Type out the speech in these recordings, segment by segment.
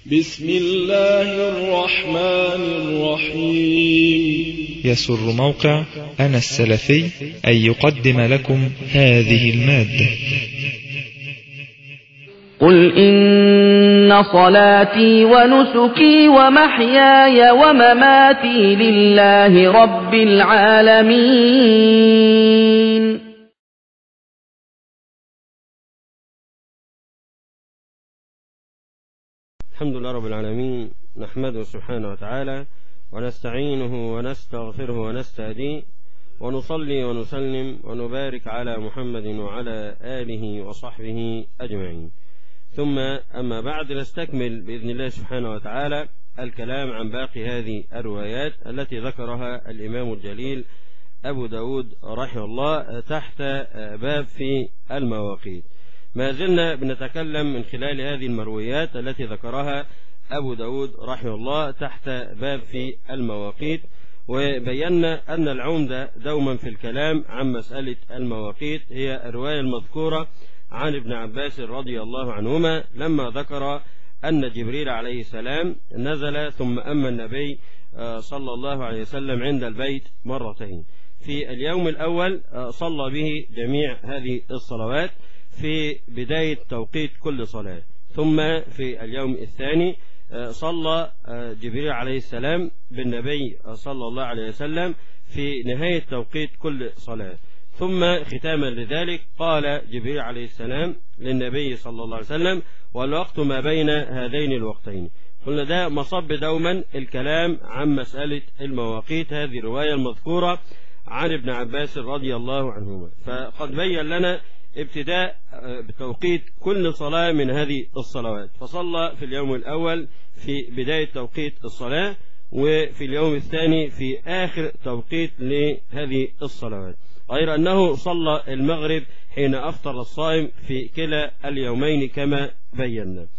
بسم الله الرحمن الرحيم يسر موقع أنا السلفي أن يقدم لكم هذه المادة قل إن صلاتي ونسكي ومحياي ومماتي لله رب العالمين الحمد لله رب العالمين نحمده سبحانه وتعالى ونستعينه ونستغفره ونستهديه ونصلي ونسلم ونبارك على محمد وعلى آله وصحبه أجمعين ثم أما بعد نستكمل بإذن الله سبحانه وتعالى الكلام عن باقي هذه الروايات التي ذكرها الإمام الجليل أبو داود رحمه الله تحت باب في المواقيت ما زلنا بنتكلم من خلال هذه المرويات التي ذكرها أبو داود رحمه الله تحت باب في المواقيت وبينا أن العمدة دوما في الكلام عن مسألة المواقيت هي الرواية المذكورة عن ابن عباس رضي الله عنهما لما ذكر أن جبريل عليه السلام نزل ثم أما النبي صلى الله عليه وسلم عند البيت مرتين في اليوم الأول صلى به جميع هذه الصلوات في بداية توقيت كل صلاة ثم في اليوم الثاني صلى جبريل عليه السلام بالنبي صلى الله عليه وسلم في نهاية توقيت كل صلاة ثم ختاما لذلك قال جبريل عليه السلام للنبي صلى الله عليه وسلم والوقت ما بين هذين الوقتين قلنا ده مصب دوما الكلام عن مسألة المواقيت هذه الرواية المذكورة عن ابن عباس رضي الله عنهما فقد بين لنا ابتداء بتوقيت كل صلاة من هذه الصلوات فصلى في اليوم الأول في بداية توقيت الصلاة وفي اليوم الثاني في آخر توقيت لهذه الصلوات غير أنه صلى المغرب حين أفطر الصائم في كلا اليومين كما بينا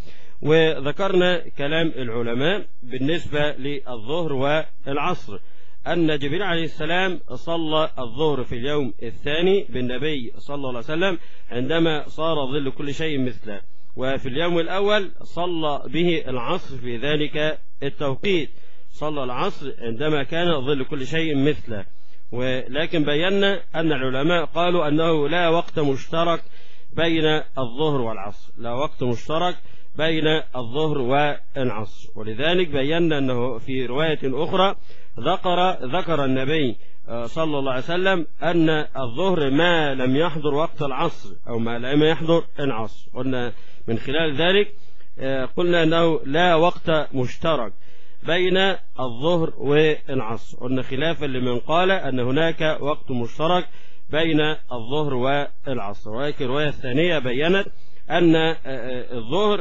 وذكرنا كلام العلماء بالنسبة للظهر والعصر أن جبريل عليه السلام صلى الظهر في اليوم الثاني بالنبي صلى الله عليه وسلم عندما صار ظل كل شيء مثله وفي اليوم الأول صلى به العصر في ذلك التوقيت صلى العصر عندما كان ظل كل شيء مثله ولكن بينا أن العلماء قالوا أنه لا وقت مشترك بين الظهر والعصر لا وقت مشترك بين الظهر والعصر ولذلك بينا أنه في رواية أخرى ذكر ذكر النبي صلى الله عليه وسلم أن الظهر ما لم يحضر وقت العصر أو ما لم يحضر العصر قلنا من خلال ذلك قلنا أنه لا وقت مشترك بين الظهر والعصر قلنا خلافا لمن قال أن هناك وقت مشترك بين الظهر والعصر ولكن الرواية الثانية بينت أن الظهر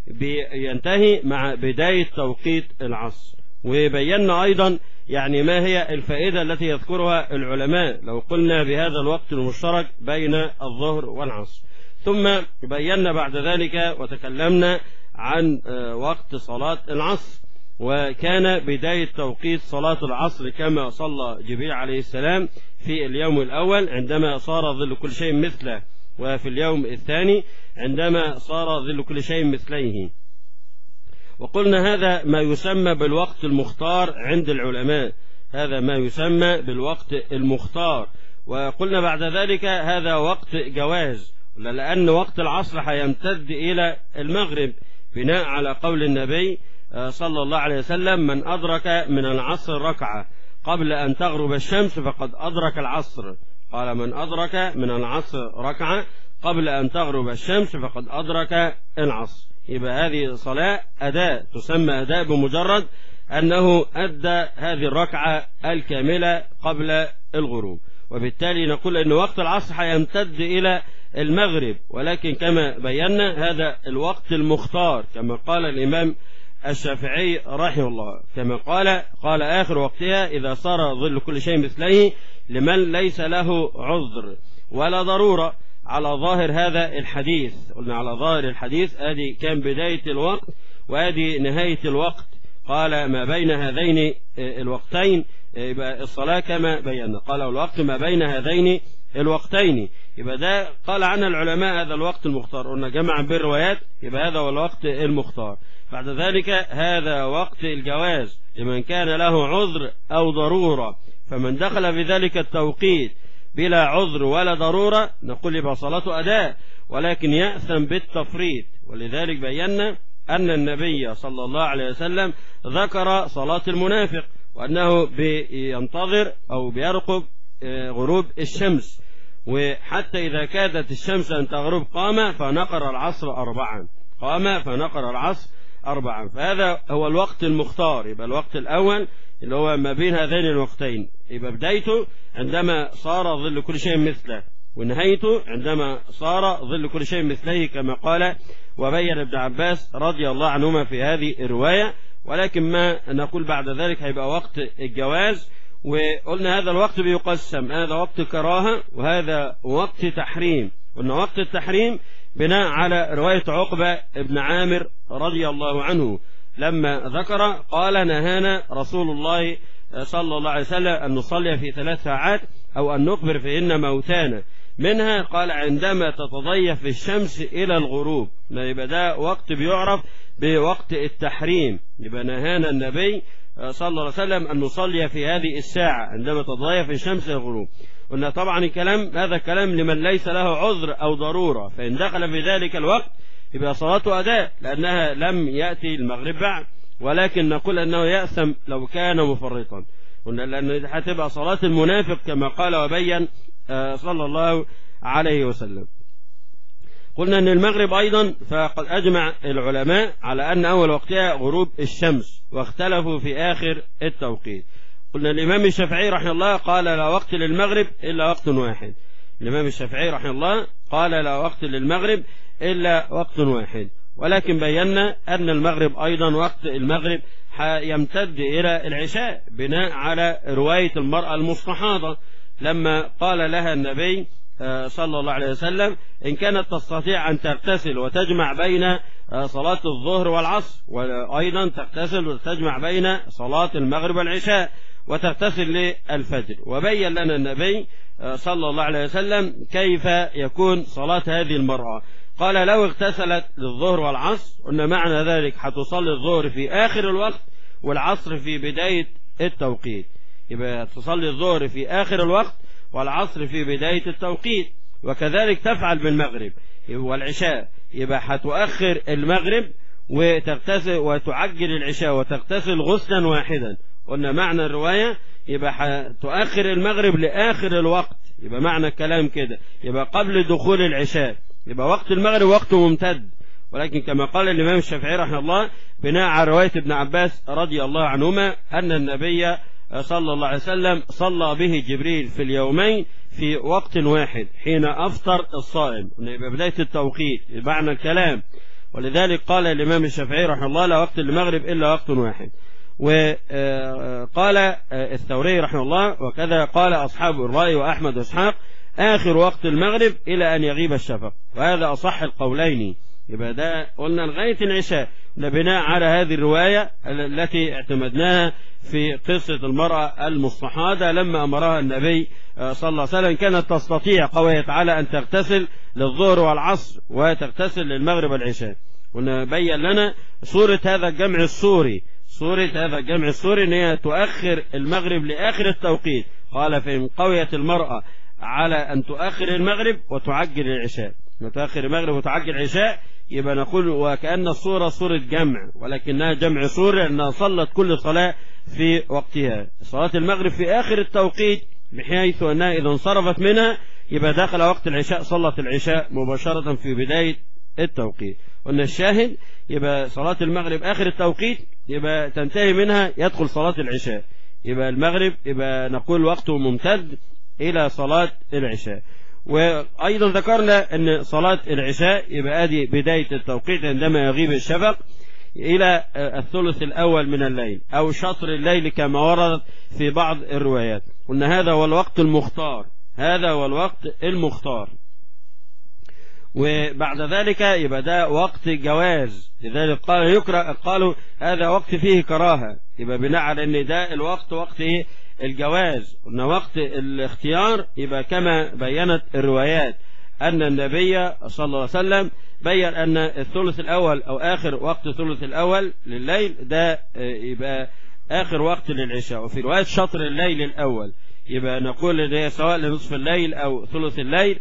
ينتهي مع بداية توقيت العصر وبينا أيضا يعني ما هي الفائدة التي يذكرها العلماء لو قلنا بهذا الوقت المشترك بين الظهر والعصر ثم بينا بعد ذلك وتكلمنا عن وقت صلاة العصر وكان بداية توقيت صلاة العصر كما صلى جبريل عليه السلام في اليوم الأول عندما صار ظل كل شيء مثله وفي اليوم الثاني عندما صار ظل كل شيء مثليه وقلنا هذا ما يسمى بالوقت المختار عند العلماء هذا ما يسمى بالوقت المختار وقلنا بعد ذلك هذا وقت جواز لأن وقت العصر هيمتد إلى المغرب بناء على قول النبي صلى الله عليه وسلم من أدرك من العصر ركعة قبل أن تغرب الشمس فقد أدرك العصر قال من أدرك من العصر ركعة قبل أن تغرب الشمس فقد أدرك العصر يبقى هذه صلاة أداء تسمى أداء بمجرد أنه أدى هذه الركعة الكاملة قبل الغروب وبالتالي نقول أن وقت العصر هيمتد إلى المغرب ولكن كما بينا هذا الوقت المختار كما قال الإمام الشافعي رحمه الله كما قال قال آخر وقتها إذا صار ظل كل شيء مثله لمن ليس له عذر ولا ضرورة على ظاهر هذا الحديث قلنا على ظاهر الحديث ادي كان بداية الوقت وادي نهاية الوقت قال ما بين هذين الوقتين يبقى الصلاة كما بينا قال الوقت ما بين هذين الوقتين يبقى ده قال عنها العلماء هذا الوقت المختار قلنا جمعا بالروايات يبقى هذا هو الوقت المختار بعد ذلك هذا وقت الجواز لمن كان له عذر أو ضرورة فمن دخل في ذلك التوقيت بلا عذر ولا ضرورة نقول يبقى صلاته أداء ولكن يأثم بالتفريط ولذلك بينا أن النبي صلى الله عليه وسلم ذكر صلاة المنافق وأنه بينتظر أو بيرقب غروب الشمس وحتى إذا كادت الشمس أن تغرب قام فنقر العصر أربعا قام فنقر العصر أربعا فهذا هو الوقت المختار يبقى الوقت الأول اللي هو ما بين هذين الوقتين يبقى بدايته عندما صار ظل كل شيء مثله ونهايته عندما صار ظل كل شيء مثله كما قال وبين ابن عباس رضي الله عنهما في هذه الرواية ولكن ما نقول بعد ذلك هيبقى وقت الجواز وقلنا هذا الوقت بيقسم هذا وقت كراهة وهذا وقت تحريم قلنا وقت التحريم بناء على رواية عقبة ابن عامر رضي الله عنه لما ذكر قال نهانا رسول الله صلى الله عليه وسلم أن نصلي في ثلاث ساعات أو أن نقبر فيهن موتانا منها قال عندما تتضيف الشمس إلى الغروب يبقى ده وقت بيعرف بوقت التحريم يبقى نهانا النبي صلى الله عليه وسلم أن نصلي في هذه الساعة عندما تتضيف الشمس إلى الغروب قلنا طبعا الكلام هذا كلام لمن ليس له عذر أو ضرورة فإن دخل في ذلك الوقت يبقى صلاته أداء لأنها لم يأتي المغرب بعد ولكن نقول أنه يأثم لو كان مفرطا قلنا لأن هتبقى صلاة المنافق كما قال وبين صلى الله عليه وسلم قلنا أن المغرب أيضا فقد أجمع العلماء على أن أول وقتها غروب الشمس واختلفوا في آخر التوقيت قلنا الإمام الشافعي رحمه الله قال لا وقت للمغرب إلا وقت واحد الإمام الشافعي رحمه الله قال لا وقت للمغرب إلا وقت واحد ولكن بينا أن المغرب أيضا وقت المغرب يمتد إلى العشاء بناء على رواية المرأة المستحاضة لما قال لها النبي صلى الله عليه وسلم إن كانت تستطيع أن تغتسل وتجمع بين صلاة الظهر والعصر وأيضا تغتسل وتجمع بين صلاة المغرب والعشاء وتغتسل للفجر وبين لنا النبي صلى الله عليه وسلم كيف يكون صلاة هذه المرأة قال لو اغتسلت للظهر والعصر قلنا معنى ذلك هتصلي الظهر في آخر الوقت والعصر في بداية التوقيت يبقى تصلي الظهر في آخر الوقت والعصر في بداية التوقيت وكذلك تفعل بالمغرب والعشاء يبقى هتؤخر المغرب وتغتسل وتعجل العشاء وتغتسل غسلا واحدا قلنا معنى الرواية يبقى هتؤخر المغرب لآخر الوقت يبقى معنى الكلام كده يبقى قبل دخول العشاء يبقى وقت المغرب وقت ممتد ولكن كما قال الإمام الشافعي رحمه الله بناء على رواية ابن عباس رضي الله عنهما أن النبي صلى الله عليه وسلم صلى به جبريل في اليومين في وقت واحد حين أفطر الصائم يبقى بداية التوقيت معنى الكلام ولذلك قال الإمام الشافعي رحمه الله لا وقت المغرب إلا وقت واحد وقال الثوري رحمه الله وكذا قال أصحاب الرأي وأحمد وإسحاق آخر وقت المغرب إلى أن يغيب الشفق وهذا أصح القولين يبقى ده قلنا لغاية العشاء بناء على هذه الرواية التي اعتمدناها في قصة المرأة المستحاضة لما أمرها النبي صلى الله عليه وسلم كانت تستطيع قوية على أن تغتسل للظهر والعصر وتغتسل للمغرب والعشاء ونبين لنا صورة هذا الجمع السوري صورة هذا الجمع السوري ان هي تؤخر المغرب لآخر التوقيت قال فإن قويت المرأة على أن تؤخر المغرب وتعجل العشاء تؤخر المغرب وتعجل العشاء يبقى نقول وكأن الصورة صورة جمع ولكنها جمع صورة لأنها صلت كل صلاة في وقتها صلاة المغرب في آخر التوقيت بحيث أنها إذا انصرفت منها يبقى داخل وقت العشاء صلت العشاء مباشرة في بداية التوقيت قلنا الشاهد يبقى صلاة المغرب آخر التوقيت يبقى تنتهي منها يدخل صلاة العشاء يبقى المغرب يبقى نقول وقته ممتد إلى صلاة العشاء وأيضا ذكرنا أن صلاة العشاء يبقى هذه بداية التوقيت عندما يغيب الشفق إلى الثلث الأول من الليل أو شطر الليل كما ورد في بعض الروايات قلنا هذا هو الوقت المختار هذا هو الوقت المختار وبعد ذلك يبقى ده وقت جواز لذلك قال يكره قالوا هذا وقت فيه كراهة يبقى بناء على ان ده الوقت وقت ايه الجواز قلنا وقت الاختيار يبقى كما بينت الروايات أن النبي صلى الله عليه وسلم بين أن الثلث الأول أو آخر وقت الثلث الأول لليل ده يبقى آخر وقت للعشاء وفي رواية شطر الليل الأول يبقى نقول ان هي سواء لنصف الليل أو ثلث الليل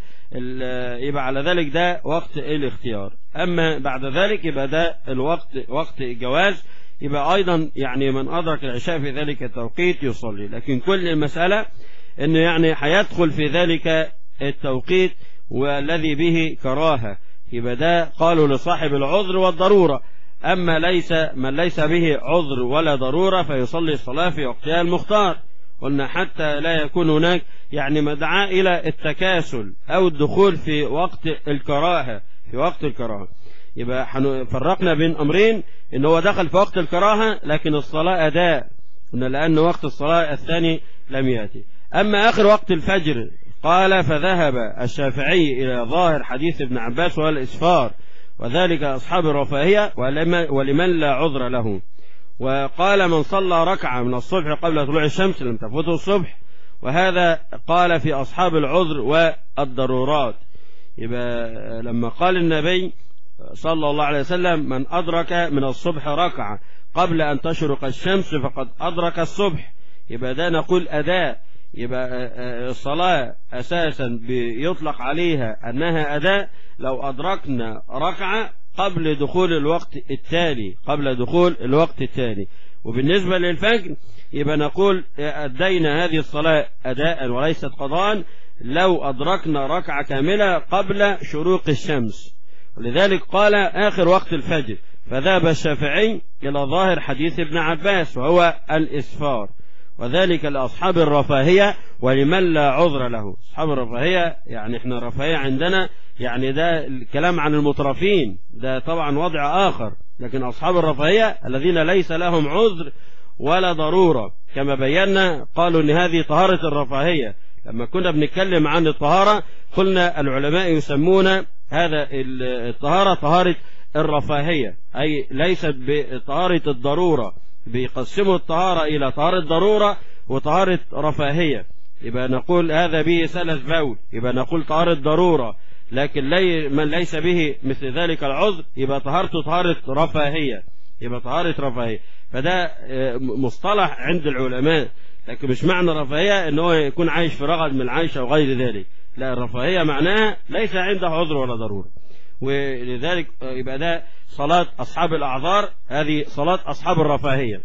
يبقى على ذلك ده وقت الاختيار أما بعد ذلك يبقى ده الوقت وقت الجواز يبقى أيضا يعني من أدرك العشاء في ذلك التوقيت يصلي لكن كل المسألة أنه يعني هيدخل في ذلك التوقيت والذي به كراهة يبقى ده قالوا لصاحب العذر والضرورة أما ليس من ليس به عذر ولا ضرورة فيصلي الصلاة في وقتها المختار قلنا حتى لا يكون هناك يعني مدعاة إلى التكاسل أو الدخول في وقت الكراهة في وقت الكراهة يبقى فرقنا بين أمرين إن هو دخل في وقت الكراهة لكن الصلاة أداء لأن وقت الصلاة الثاني لم يأتي أما آخر وقت الفجر قال فذهب الشافعي إلى ظاهر حديث ابن عباس وهو الإسفار وذلك أصحاب الرفاهية ولمن لا عذر له وقال من صلى ركعة من الصبح قبل طلوع الشمس لم تفوته الصبح وهذا قال في أصحاب العذر والضرورات يبقى لما قال النبي صلى الله عليه وسلم من أدرك من الصبح ركعة قبل أن تشرق الشمس فقد أدرك الصبح يبقى ده نقول أداء يبقى الصلاة أساسا بيطلق عليها أنها أداء لو أدركنا ركعة قبل دخول الوقت التالي قبل دخول الوقت التالي وبالنسبة للفجر يبقى نقول أدينا هذه الصلاة أداء وليست قضاء لو أدركنا ركعة كاملة قبل شروق الشمس ولذلك قال آخر وقت الفجر فذهب الشافعي إلى ظاهر حديث ابن عباس وهو الإسفار وذلك لأصحاب الرفاهية ولمن لا عذر له أصحاب الرفاهية يعني احنا الرفاهية عندنا يعني ده الكلام عن المترفين ده طبعا وضع آخر لكن أصحاب الرفاهية الذين ليس لهم عذر ولا ضرورة كما بينا قالوا ان هذه طهارة الرفاهية لما كنا بنتكلم عن الطهارة قلنا العلماء يسمون هذا الطهارة طهارة الرفاهية أي ليست بطهارة الضرورة بيقسموا الطهارة إلى طهارة ضرورة وطهارة رفاهية يبقى نقول هذا به سلس بول يبقى نقول طهارة ضرورة لكن لي من ليس به مثل ذلك العذر يبقى طهارته طهارة رفاهية يبقى طهارة رفاهية فده مصطلح عند العلماء لكن مش معنى رفاهية ان هو يكون عايش في رغد من العيش او غير ذلك لا الرفاهية معناها ليس عنده عذر ولا ضرورة ولذلك يبقى ده صلاة أصحاب الأعذار هذه صلاة أصحاب الرفاهية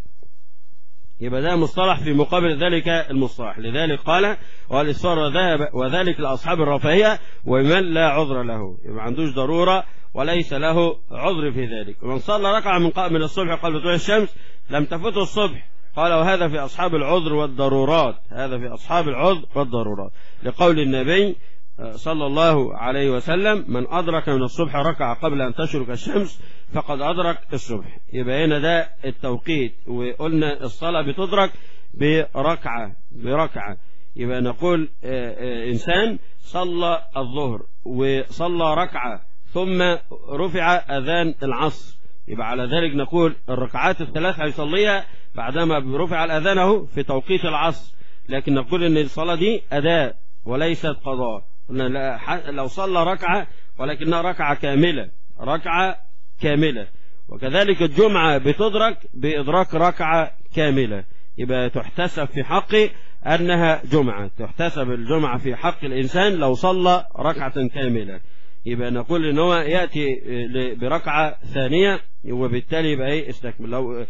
يبقى ده مصطلح في مقابل ذلك المصطلح لذلك قال والإسفار وذهب وذلك لأصحاب الرفاهية ومن لا عذر له يبقى عندوش ضرورة وليس له عذر في ذلك ومن صلى ركعة من من الصبح قبل طلوع الشمس لم تفته الصبح قال وهذا في أصحاب العذر والضرورات هذا في أصحاب العذر والضرورات لقول النبي صلى الله عليه وسلم من أدرك من الصبح ركعة قبل أن تشرق الشمس فقد أدرك الصبح يبقى هنا ده التوقيت وقلنا الصلاة بتدرك بركعة بركعة يبقى نقول إنسان صلى الظهر وصلى ركعة ثم رفع أذان العصر يبقى على ذلك نقول الركعات الثلاث هيصليها بعدما رفع الأذان اهو في توقيت العصر لكن نقول ان الصلاة دي أداء وليست قضاء لو صلى ركعة ولكنها ركعة كاملة ركعة كاملة وكذلك الجمعة بتدرك بإدراك ركعة كاملة يبقى تحتسب في حقه أنها جمعة تحتسب الجمعة في حق الإنسان لو صلى ركعة كاملة يبقى نقول ان هو يأتي بركعة ثانية وبالتالي يبقى ايه استكمل لو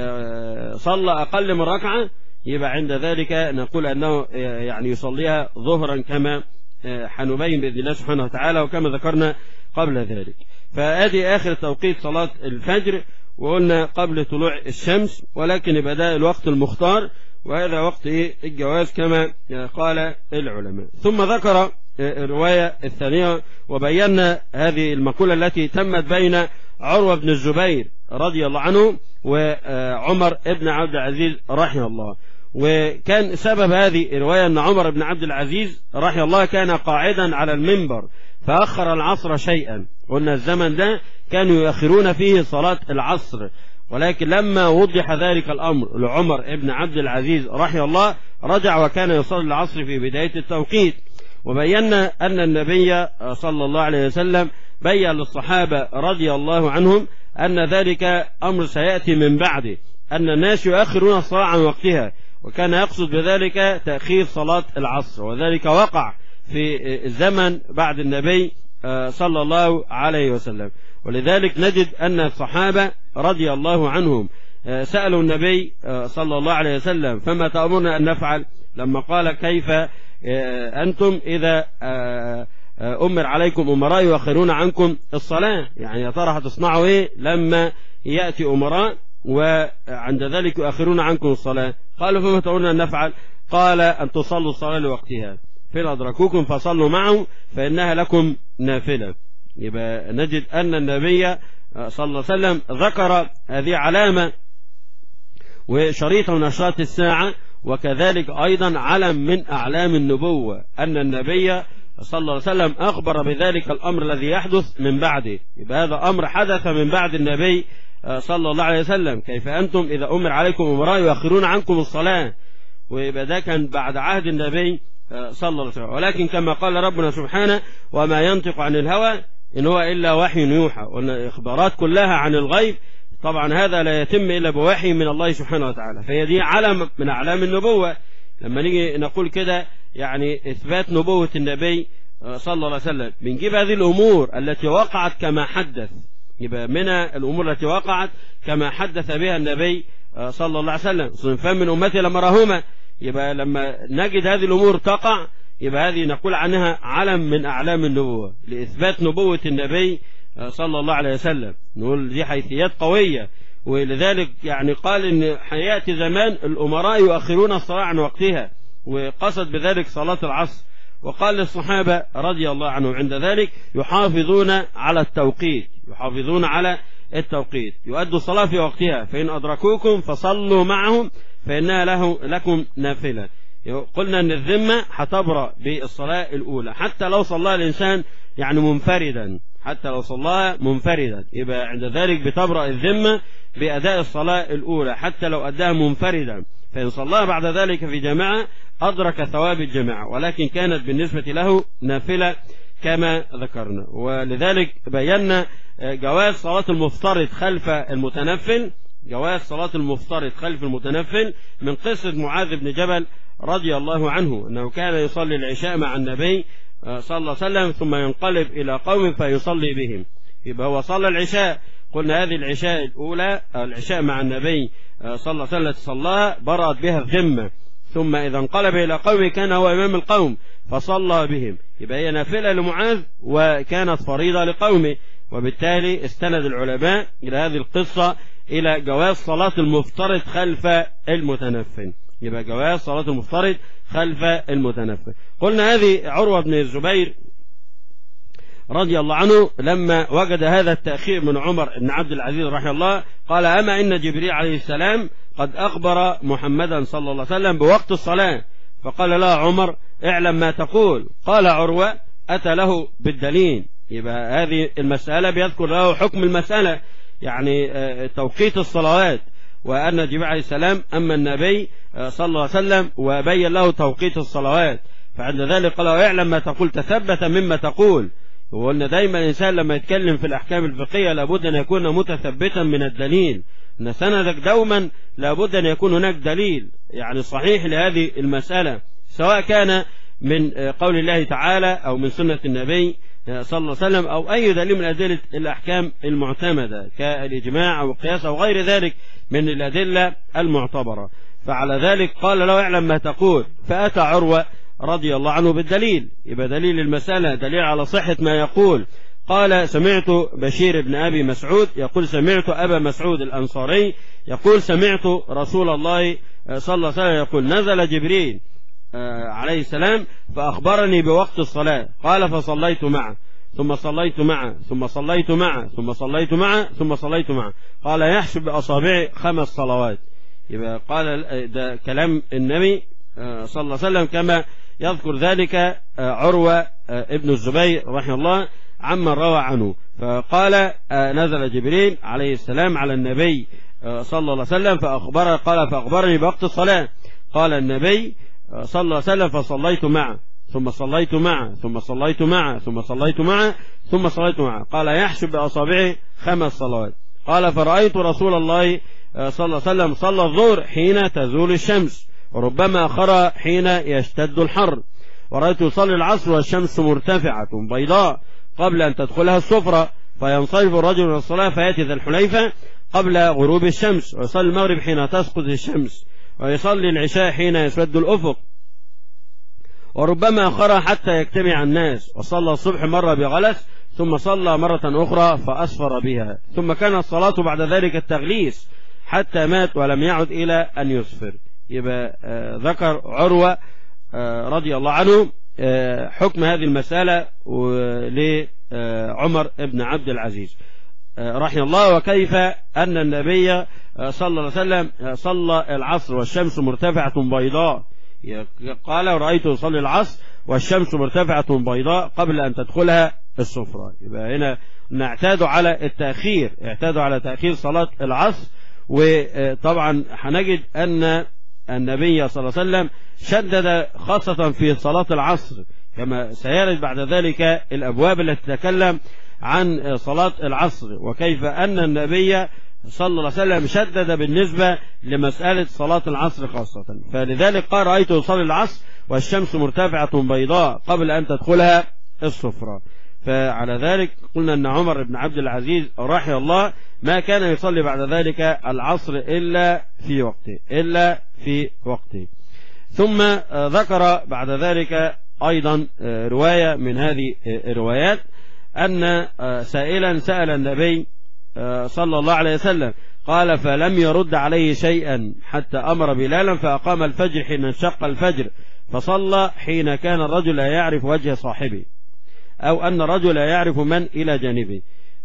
صلى أقل من ركعة يبقى عند ذلك نقول أنه يعني يصليها ظهرا كما حنبين بإذن الله سبحانه وتعالى وكما ذكرنا قبل ذلك فأدي آخر توقيت صلاة الفجر وقلنا قبل طلوع الشمس ولكن يبقى ده الوقت المختار وهذا وقت إيه الجواز كما قال العلماء ثم ذكر الرواية الثانية وبينا هذه المقولة التي تمت بين عروة بن الزبير رضي الله عنه وعمر بن عبد العزيز رحمه الله وكان سبب هذه الرواية أن عمر بن عبد العزيز رحمه الله كان قاعدا على المنبر فأخر العصر شيئا قلنا الزمن ده كانوا يؤخرون فيه صلاة العصر ولكن لما وضح ذلك الأمر لعمر بن عبد العزيز رحمه الله رجع وكان يصلي العصر في بداية التوقيت وبينا أن النبي صلى الله عليه وسلم بين للصحابة رضي الله عنهم أن ذلك أمر سيأتي من بعده أن الناس يؤخرون الصلاة عن وقتها وكان يقصد بذلك تأخير صلاة العصر وذلك وقع في الزمن بعد النبي صلى الله عليه وسلم ولذلك نجد أن الصحابة رضي الله عنهم سألوا النبي صلى الله عليه وسلم فما تأمرنا أن نفعل لما قال كيف أنتم إذا أمر عليكم أمراء يؤخرون عنكم الصلاة يعني يا ترى هتصنعوا إيه لما يأتي أمراء وعند ذلك يؤخرون عنكم الصلاة قالوا فما تأمرنا أن نفعل قال أن تصلوا الصلاة لوقتها فإن أدركوكم فصلوا معهم فإنها لكم نافلة يبقى نجد أن النبي صلى الله عليه وسلم ذكر هذه علامة وشريط نشاط الساعة وكذلك أيضا علم من أعلام النبوة أن النبي صلى الله عليه وسلم أخبر بذلك الأمر الذي يحدث من بعده يبقى هذا أمر حدث من بعد النبي صلى الله عليه وسلم كيف أنتم إذا أمر عليكم أمراء يؤخرون عنكم الصلاة ويبقى ده كان بعد عهد النبي صلى الله عليه وسلم ولكن كما قال ربنا سبحانه وما ينطق عن الهوى إن هو إلا وحي يوحى وأن الإخبارات كلها عن الغيب طبعا هذا لا يتم إلا بوحي من الله سبحانه وتعالى فهي دي علم من أعلام النبوة لما نيجي نقول كده يعني إثبات نبوة النبي صلى الله عليه وسلم بنجيب هذه الأمور التي وقعت كما حدث يبقى من الأمور التي وقعت كما حدث بها النبي صلى الله عليه وسلم صنفان من أمتي لما راهما يبقى لما نجد هذه الأمور تقع يبقى هذه نقول عنها علم من أعلام النبوة لإثبات نبوة النبي صلى الله عليه وسلم نقول دي حيثيات قوية ولذلك يعني قال ان حياتي زمان الأمراء يؤخرون الصلاة عن وقتها وقصد بذلك صلاة العصر وقال للصحابة رضي الله عنهم عند ذلك يحافظون على التوقيت يحافظون على التوقيت يؤدوا الصلاة في وقتها فإن أدركوكم فصلوا معهم فإنها له لكم نافلة قلنا أن الذمة هتبرأ بالصلاة الأولى حتى لو صلى الإنسان يعني منفردا حتى لو صلاها منفردا يبقى عند ذلك بتبرأ الذمة بأداء الصلاة الأولى حتى لو أداها منفردا فإن صلاها بعد ذلك في جماعة أدرك ثواب الجماعة ولكن كانت بالنسبة له نافلة كما ذكرنا ولذلك بينا جواز صلاة المفترض خلف المتنفل جواز صلاة المفترض خلف المتنفل من قصة معاذ بن جبل رضي الله عنه أنه كان يصلي العشاء مع النبي صلى الله عليه وسلم ثم ينقلب إلى قوم فيصلي بهم يبقى هو صلى العشاء قلنا هذه العشاء الأولى العشاء مع النبي صلى الله عليه وسلم صلاها برأت بها الذمة ثم إذا انقلب إلى قوم كان هو إمام القوم فصلى بهم يبقى هي نافلة لمعاذ وكانت فريضة لقومه وبالتالي استند العلماء إلى هذه القصة إلى جواز صلاة المفترض خلف المتنفل يبقى جواز صلاة المفترض خلف المتنفل قلنا هذه عروة بن الزبير رضي الله عنه لما وجد هذا التأخير من عمر بن عبد العزيز رحمه الله قال أما إن جبريل عليه السلام قد أخبر محمدا صلى الله عليه وسلم بوقت الصلاة فقال لا عمر اعلم ما تقول قال عروة أتى له بالدليل يبقى هذه المسألة بيذكر له حكم المسألة يعني توقيت الصلوات وأن جبريل عليه السلام أما النبي صلى الله عليه وسلم وبين له توقيت الصلوات فعند ذلك قال اعلم ما تقول تثبت مما تقول وقلنا دايما الإنسان لما يتكلم في الأحكام الفقهية لابد أن يكون متثبتا من الدليل أن سندك دوما لابد أن يكون هناك دليل يعني صحيح لهذه المسألة سواء كان من قول الله تعالى أو من سنة النبي صلى الله عليه وسلم أو أي دليل من أدلة الأحكام المعتمدة كالإجماع أو القياس أو غير ذلك من الأدلة المعتبرة فعلى ذلك قال له اعلم ما تقول فأتى عروة رضي الله عنه بالدليل يبقى دليل المسألة دليل على صحة ما يقول قال سمعت بشير بن أبي مسعود يقول سمعت أبا مسعود الأنصاري يقول سمعت رسول الله صلى الله عليه وسلم يقول نزل جبريل عليه السلام فأخبرني بوقت الصلاة قال فصليت معه ثم صليت معه ثم صليت معه ثم صليت معه ثم صليت معه قال يحسب بأصابعي خمس صلوات يبقى قال ده كلام النبي صلى الله عليه وسلم كما يذكر ذلك عروة ابن الزبير رحمه الله عمن روى عنه فقال نزل جبريل عليه السلام على النبي صلى الله عليه وسلم فأخبر قال فأخبرني بوقت الصلاة قال النبي صلى الله عليه وسلم فصليت معه ثم صليت معه ثم صليت معه ثم صليت معه ثم صليت معه قال يحسب بأصابعه خمس صلوات قال فرأيت رسول الله صلى الله عليه وسلم صلى الظهر حين تزول الشمس وربما أخر حين يشتد الحر ورأيت يصلي العصر والشمس مرتفعة بيضاء قبل أن تدخلها السفرة فينصرف الرجل من الصلاة فيأتي ذا الحليفة قبل غروب الشمس ويصلي المغرب حين تسقط الشمس ويصلي العشاء حين يسود الأفق وربما أخر حتى يجتمع الناس وصلى الصبح مرة بغلس ثم صلى مرة أخرى فأسفر بها ثم كان الصلاة بعد ذلك التغليس حتى مات ولم يعد إلى أن يسفر يبقى آه ذكر عروة آه رضي الله عنه آه حكم هذه المسألة لعمر بن عبد العزيز رحمه الله وكيف أن النبي صلى الله عليه وسلم صلى العصر والشمس مرتفعة بيضاء قال رأيت يصلي العصر والشمس مرتفعة بيضاء قبل أن تدخلها السفرة يبقى هنا نعتاد على التأخير اعتادوا على تأخير صلاة العصر وطبعا هنجد أن النبي صلى الله عليه وسلم شدد خاصة في صلاة العصر كما سيرد بعد ذلك الأبواب التي تتكلم عن صلاة العصر وكيف أن النبي صلى الله عليه وسلم شدد بالنسبة لمسألة صلاة العصر خاصة فلذلك قال رأيت يصلي العصر والشمس مرتفعة بيضاء قبل أن تدخلها الصفرة فعلى ذلك قلنا أن عمر بن عبد العزيز رحمه الله ما كان يصلي بعد ذلك العصر إلا في وقته إلا في وقته ثم ذكر بعد ذلك أيضا رواية من هذه الروايات أن سائلا سأل النبي صلى الله عليه وسلم قال فلم يرد عليه شيئا حتى أمر بلالا فأقام الفجر حين انشق الفجر فصلى حين كان الرجل لا يعرف وجه صاحبه أو أن الرجل لا يعرف من إلى جانبه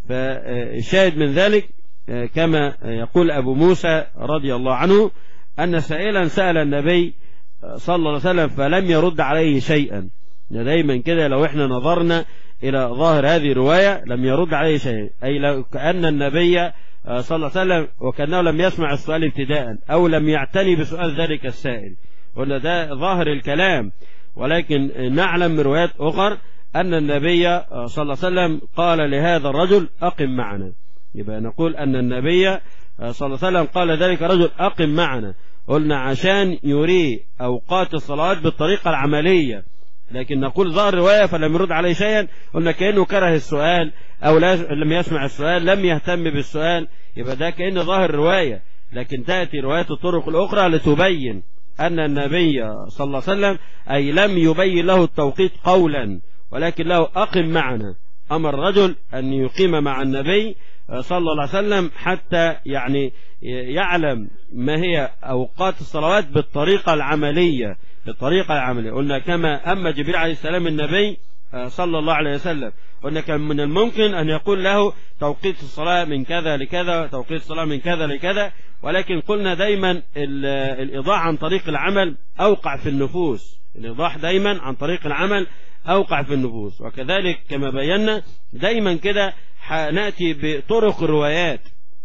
فالشاهد من ذلك كما يقول أبو موسى رضي الله عنه أن سائلا سأل النبي صلى الله عليه وسلم فلم يرد عليه شيئا دايما كده لو احنا نظرنا إلى ظاهر هذه الرواية لم يرد عليه شيء أي لو كأن النبي صلى الله عليه وسلم وكأنه لم يسمع السؤال ابتداء أو لم يعتني بسؤال ذلك السائل قلنا ده ظاهر الكلام ولكن نعلم من روايات أخر أن النبي صلى الله عليه وسلم قال لهذا الرجل أقم معنا يبقى نقول أن النبي صلى الله عليه وسلم قال ذلك رجل أقم معنا قلنا عشان يري أوقات الصلاة بالطريقة العملية لكن نقول ظهر رواية فلم يرد عليه شيئا قلنا كأنه كره السؤال أو لم يسمع السؤال لم يهتم بالسؤال يبقى ده كأنه ظاهر رواية لكن تأتي رواية الطرق الأخرى لتبين أن النبي صلى الله عليه وسلم أي لم يبين له التوقيت قولا ولكن له أقم معنا أمر الرجل أن يقيم مع النبي صلى الله عليه وسلم حتى يعني يعلم ما هي أوقات الصلوات بالطريقة العملية بالطريقة العملية قلنا كما أما جبريل عليه السلام النبي صلى الله عليه وسلم قلنا كان من الممكن أن يقول له توقيت الصلاة من كذا لكذا توقيت الصلاة من كذا لكذا ولكن قلنا دايما الإيضاح عن طريق العمل أوقع في النفوس الإيضاح دايما عن طريق العمل أوقع في النفوس وكذلك كما بينا دايما كده نأتي بطرق الروايات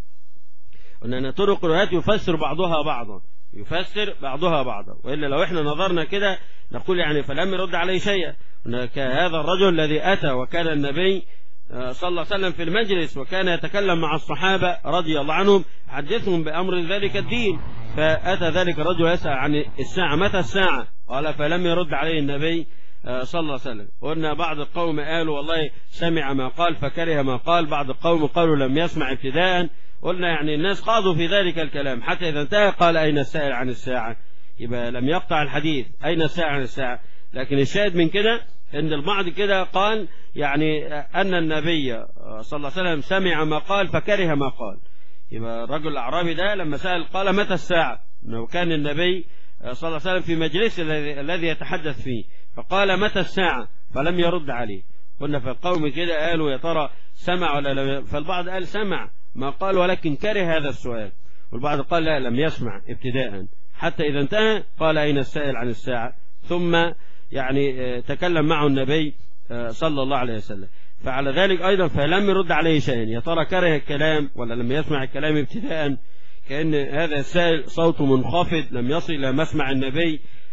قلنا أن طرق الروايات يفسر بعضها بعضا يفسر بعضها بعضا وإلا لو احنا نظرنا كده نقول يعني فلم يرد عليه شيئا هناك هذا الرجل الذي أتى وكان النبي صلى الله عليه وسلم في المجلس وكان يتكلم مع الصحابة رضي الله عنهم حدثهم بأمر ذلك الدين فأتى ذلك الرجل يسأل عن الساعة متى الساعة قال فلم يرد عليه النبي صلى الله عليه وسلم قلنا بعض القوم قالوا والله سمع ما قال فكره ما قال بعض القوم قالوا لم يسمع ابتداء قلنا يعني الناس قاضوا في ذلك الكلام حتى إذا انتهى قال أين السائل عن الساعة يبقى لم يقطع الحديث أين الساعة عن الساعة لكن الشاهد من كده ان البعض كده قال يعني أن النبي صلى الله عليه وسلم سمع ما قال فكره ما قال يبقى الرجل الأعرابي ده لما سأل قال متى الساعة انه كان النبي صلى الله عليه وسلم في مجلس الذي يتحدث فيه فقال متى الساعة فلم يرد عليه قلنا فالقوم كده قالوا يا ترى سمع ولا لم فالبعض قال سمع ما قال ولكن كره هذا السؤال والبعض قال لا لم يسمع ابتداء حتى إذا انتهى قال أين السائل عن الساعة ثم يعني تكلم معه النبي صلى الله عليه وسلم فعلى ذلك أيضا فلم يرد عليه شيئا يا ترى كره الكلام ولا لم يسمع الكلام ابتداء كأن هذا السائل صوته منخفض لم يصل إلى مسمع النبي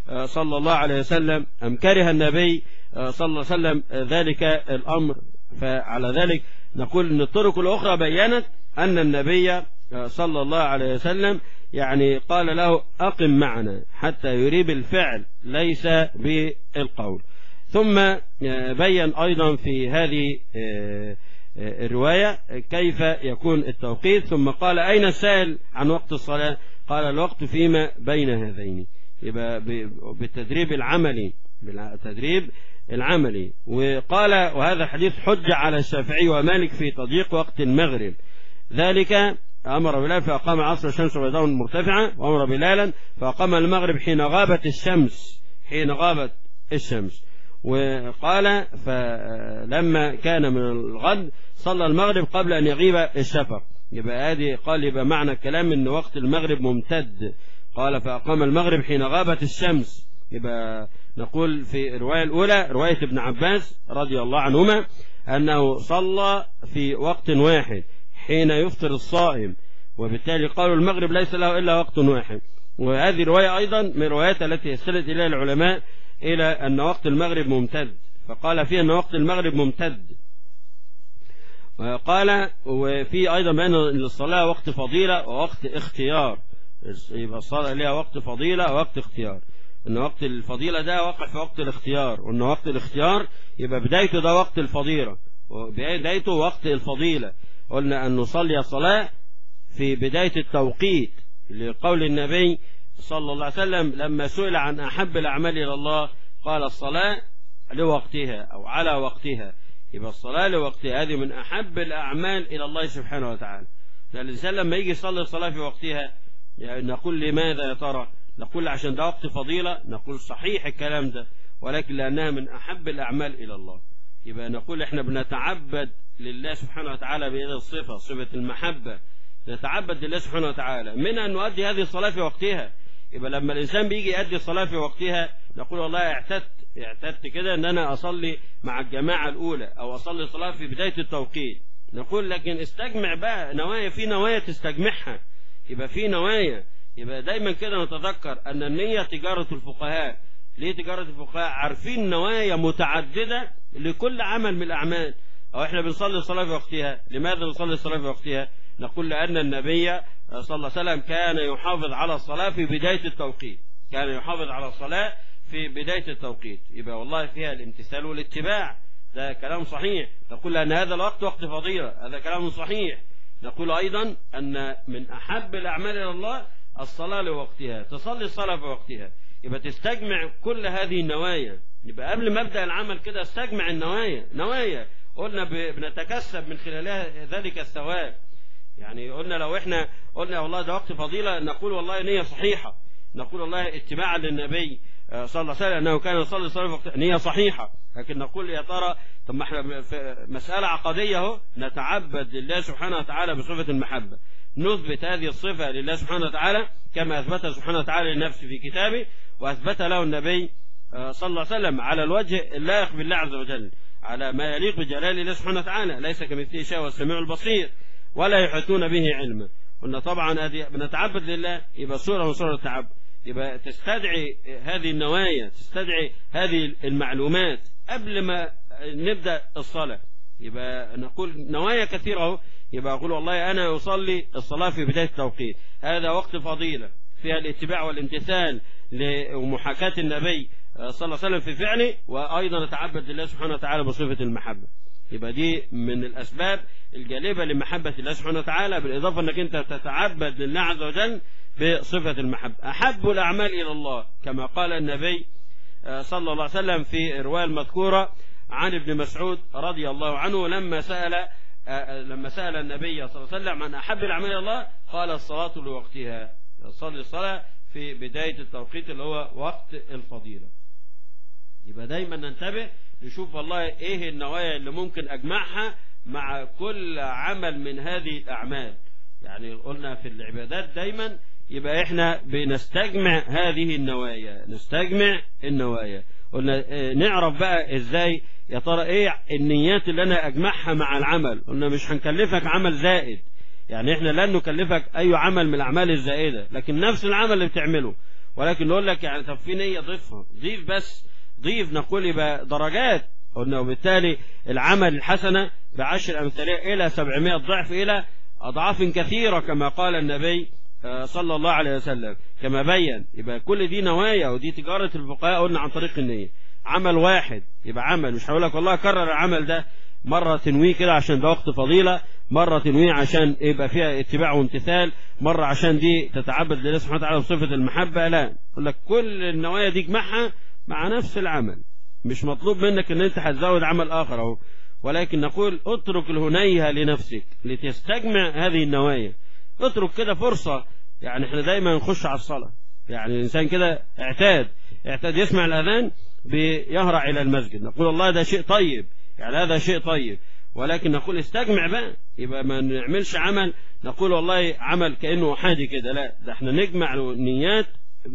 صلى الله عليه وسلم أم كره النبي صلى الله عليه وسلم ذلك الأمر فعلى ذلك نقول أن الطرق الأخرى بيّنت أن النبي صلى الله عليه وسلم يعني قال له أقم معنا حتى يريب الفعل ليس بالقول ثم بين أيضا في هذه الرواية كيف يكون التوقيت ثم قال أين السائل عن وقت الصلاة قال الوقت فيما بين هذين يبقى بالتدريب العملي بالتدريب العملي وقال وهذا حديث حجة على الشافعي ومالك في تضييق وقت المغرب ذلك أمر بلال فأقام عصر الشمس بيضاء مرتفعة وأمر بلالا فأقام المغرب حين غابت الشمس حين غابت الشمس وقال فلما كان من الغد صلى المغرب قبل أن يغيب الشفق يبقى هذه قال يبقى معنى الكلام أن وقت المغرب ممتد قال فأقام المغرب حين غابت الشمس يبقى نقول في الرواية الأولى رواية ابن عباس رضي الله عنهما أنه صلى في وقت واحد حين يفطر الصائم وبالتالي قالوا المغرب ليس له إلا وقت واحد وهذه رواية أيضا من الروايات التي يستند إليها العلماء إلى أن وقت المغرب ممتد فقال فيه أن وقت المغرب ممتد قال وفي أيضا بأن الصلاة وقت فضيلة ووقت اختيار يبقى الصلاة لها وقت فضيلة ووقت اختيار ان وقت الفضيلة ده وقع في وقت الاختيار وان وقت الاختيار يبقى بدايته ده وقت الفضيلة وبدايته وقت الفضيلة قلنا ان نصلي الصلاة في بداية التوقيت لقول النبي صلى الله عليه وسلم لما سئل عن احب الاعمال الى الله قال الصلاة لوقتها او على وقتها يبقى الصلاة لوقتها هذه من احب الاعمال الى الله سبحانه وتعالى الانسان لما يجي يصلي الصلاة في وقتها يعني نقول لماذا يا ترى نقول عشان ده وقت فضيلة نقول صحيح الكلام ده ولكن لأنها من أحب الأعمال إلى الله يبقى نقول احنا بنتعبد لله سبحانه وتعالى بهذه الصفة صفة المحبة نتعبد لله سبحانه وتعالى من أن نؤدي هذه الصلاة في وقتها يبقى لما الإنسان بيجي يؤدي الصلاة في وقتها نقول والله اعتدت اعتدت كده أن أنا أصلي مع الجماعة الأولى أو أصلي صلاة في بداية التوقيت نقول لكن استجمع بقى نوايا في نوايا تستجمعها يبقى في نوايا يبقى دايما كده نتذكر أن النية تجارة الفقهاء ليه تجارة الفقهاء عارفين نوايا متعددة لكل عمل من الأعمال أو إحنا بنصلي الصلاة في وقتها لماذا نصلي الصلاة في وقتها نقول لأن النبي صلى الله عليه وسلم كان يحافظ على الصلاة في بداية التوقيت كان يحافظ على الصلاة في بداية التوقيت يبقى والله فيها الامتثال والاتباع ده كلام صحيح نقول أن هذا الوقت وقت فضيلة هذا كلام صحيح نقول أيضا أن من أحب الأعمال إلى الله الصلاة لوقتها تصلي الصلاة في وقتها يبقى تستجمع كل هذه النوايا يبقى قبل ما ابدأ العمل كده استجمع النوايا نوايا قلنا بنتكسب من خلالها ذلك الثواب يعني قلنا لو احنا قلنا والله ده وقت فضيلة نقول والله نية صحيحة نقول والله اتباعا للنبي صلى الله عليه وسلم انه كان يصلي الصلاه في وقتها نيه صحيحه لكن نقول يا ترى طب ما احنا في مساله عقديه اهو نتعبد لله سبحانه وتعالى بصفه المحبه نثبت هذه الصفه لله سبحانه وتعالى كما اثبتها سبحانه وتعالى لنفسه في كتابه واثبت له النبي صلى الله عليه وسلم على الوجه اللائق بالله عز وجل على ما يليق بجلال الله سبحانه وتعالى ليس كمثله شيء والسميع البصير ولا يحيطون به علما قلنا طبعا بنتعبد لله يبقى صوره من صور التعبد يبقى تستدعي هذه النوايا تستدعي هذه المعلومات قبل ما نبدأ الصلاة يبقى نقول نوايا كثيرة اهو يبقى أقول والله أنا أصلي الصلاة في بداية التوقيت هذا وقت فضيلة فيها الاتباع والامتثال لمحاكاة النبي صلى الله عليه وسلم في فعله وأيضا نتعبد لله سبحانه وتعالى بصفة المحبة يبقى دي من الأسباب الجالبة لمحبة الله سبحانه وتعالى بالإضافة أنك أنت تتعبد لله عز وجل بصفة المحبة أحب الأعمال إلى الله كما قال النبي صلى الله عليه وسلم في الرواية المذكورة عن ابن مسعود رضي الله عنه لما سأل لما سأل النبي صلى الله عليه وسلم عن أحب الأعمال إلى الله قال الصلاة لوقتها صلي الصلاة في بداية التوقيت اللي هو وقت الفضيلة يبقى دايما ننتبه نشوف والله ايه النوايا اللي ممكن اجمعها مع كل عمل من هذه الاعمال يعني قلنا في العبادات دايما يبقى احنا بنستجمع هذه النوايا نستجمع النوايا قلنا نعرف بقى ازاي يا ترى ايه النيات اللي انا اجمعها مع العمل قلنا مش هنكلفك عمل زائد يعني احنا لن نكلفك اي عمل من الاعمال الزائده لكن نفس العمل اللي بتعمله ولكن نقول لك يعني طب في نية ضيفها ضيف بس ضيف نقول يبقى درجات قلنا وبالتالي العمل الحسنة بعشر أمثالها إلى سبعمائة ضعف إلى أضعاف كثيرة كما قال النبي صلى الله عليه وسلم كما بين يبقى كل دي نوايا ودي تجارة الفقهاء قلنا عن طريق النية عمل واحد يبقى عمل مش هقول لك والله كرر العمل ده مرة تنويه كده عشان ده وقت فضيلة مرة تنويه عشان يبقى فيها اتباع وامتثال مرة عشان دي تتعبد لله سبحانه وتعالى بصفة المحبة لا يقول لك كل النوايا دي اجمعها مع نفس العمل مش مطلوب منك ان انت هتزود عمل اخر اهو ولكن نقول اترك الهنيهة لنفسك لتستجمع هذه النوايا اترك كده فرصة يعني احنا دايما نخش على الصلاة يعني الانسان كده اعتاد اعتاد يسمع الاذان بيهرع الى المسجد نقول الله ده شيء طيب يعني هذا شيء طيب ولكن نقول استجمع بقى يبقى ما نعملش عمل نقول والله عمل كأنه أحادي كده لا ده احنا نجمع نيات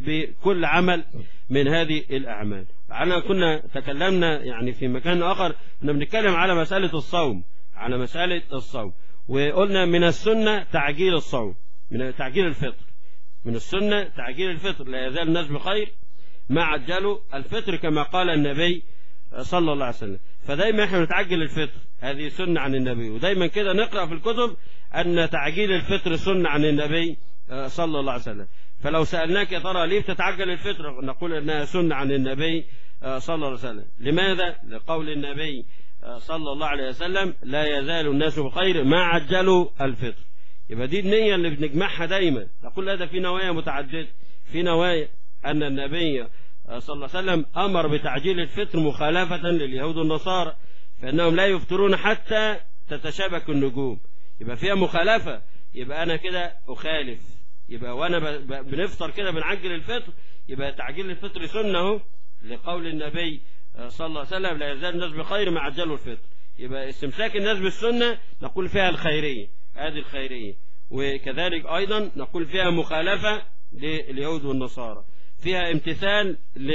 بكل عمل من هذه الأعمال على كنا تكلمنا يعني في مكان آخر كنا بنتكلم على مسألة الصوم على مسألة الصوم وقلنا من السنة تعجيل الصوم من تعجيل الفطر من السنة تعجيل الفطر لا يزال الناس بخير ما عجلوا الفطر كما قال النبي صلى الله عليه وسلم فدايما احنا نتعجل الفطر هذه سنة عن النبي ودايما كده نقرأ في الكتب أن تعجيل الفطر سنة عن النبي صلى الله عليه وسلم فلو سألناك يا ترى ليه بتتعجل الفطر نقول أنها سنة عن النبي صلى الله عليه وسلم لماذا لقول النبي صلى الله عليه وسلم لا يزال الناس بخير ما عجلوا الفطر يبقى دي النية اللي بنجمعها دايما نقول هذا في نوايا متعددة في نوايا أن النبي صلى الله عليه وسلم أمر بتعجيل الفطر مخالفة لليهود والنصارى فإنهم لا يفطرون حتى تتشابك النجوم يبقى فيها مخالفة يبقى أنا كده أخالف يبقى وأنا بنفطر كده بنعجل الفطر يبقى تعجيل الفطر سنة لقول النبي صلى الله عليه وسلم لا يزال الناس بخير ما عجلوا الفطر يبقى استمساك الناس بالسنة نقول فيها الخيرية هذه الخيرية وكذلك أيضا نقول فيها مخالفة لليهود والنصارى فيها امتثال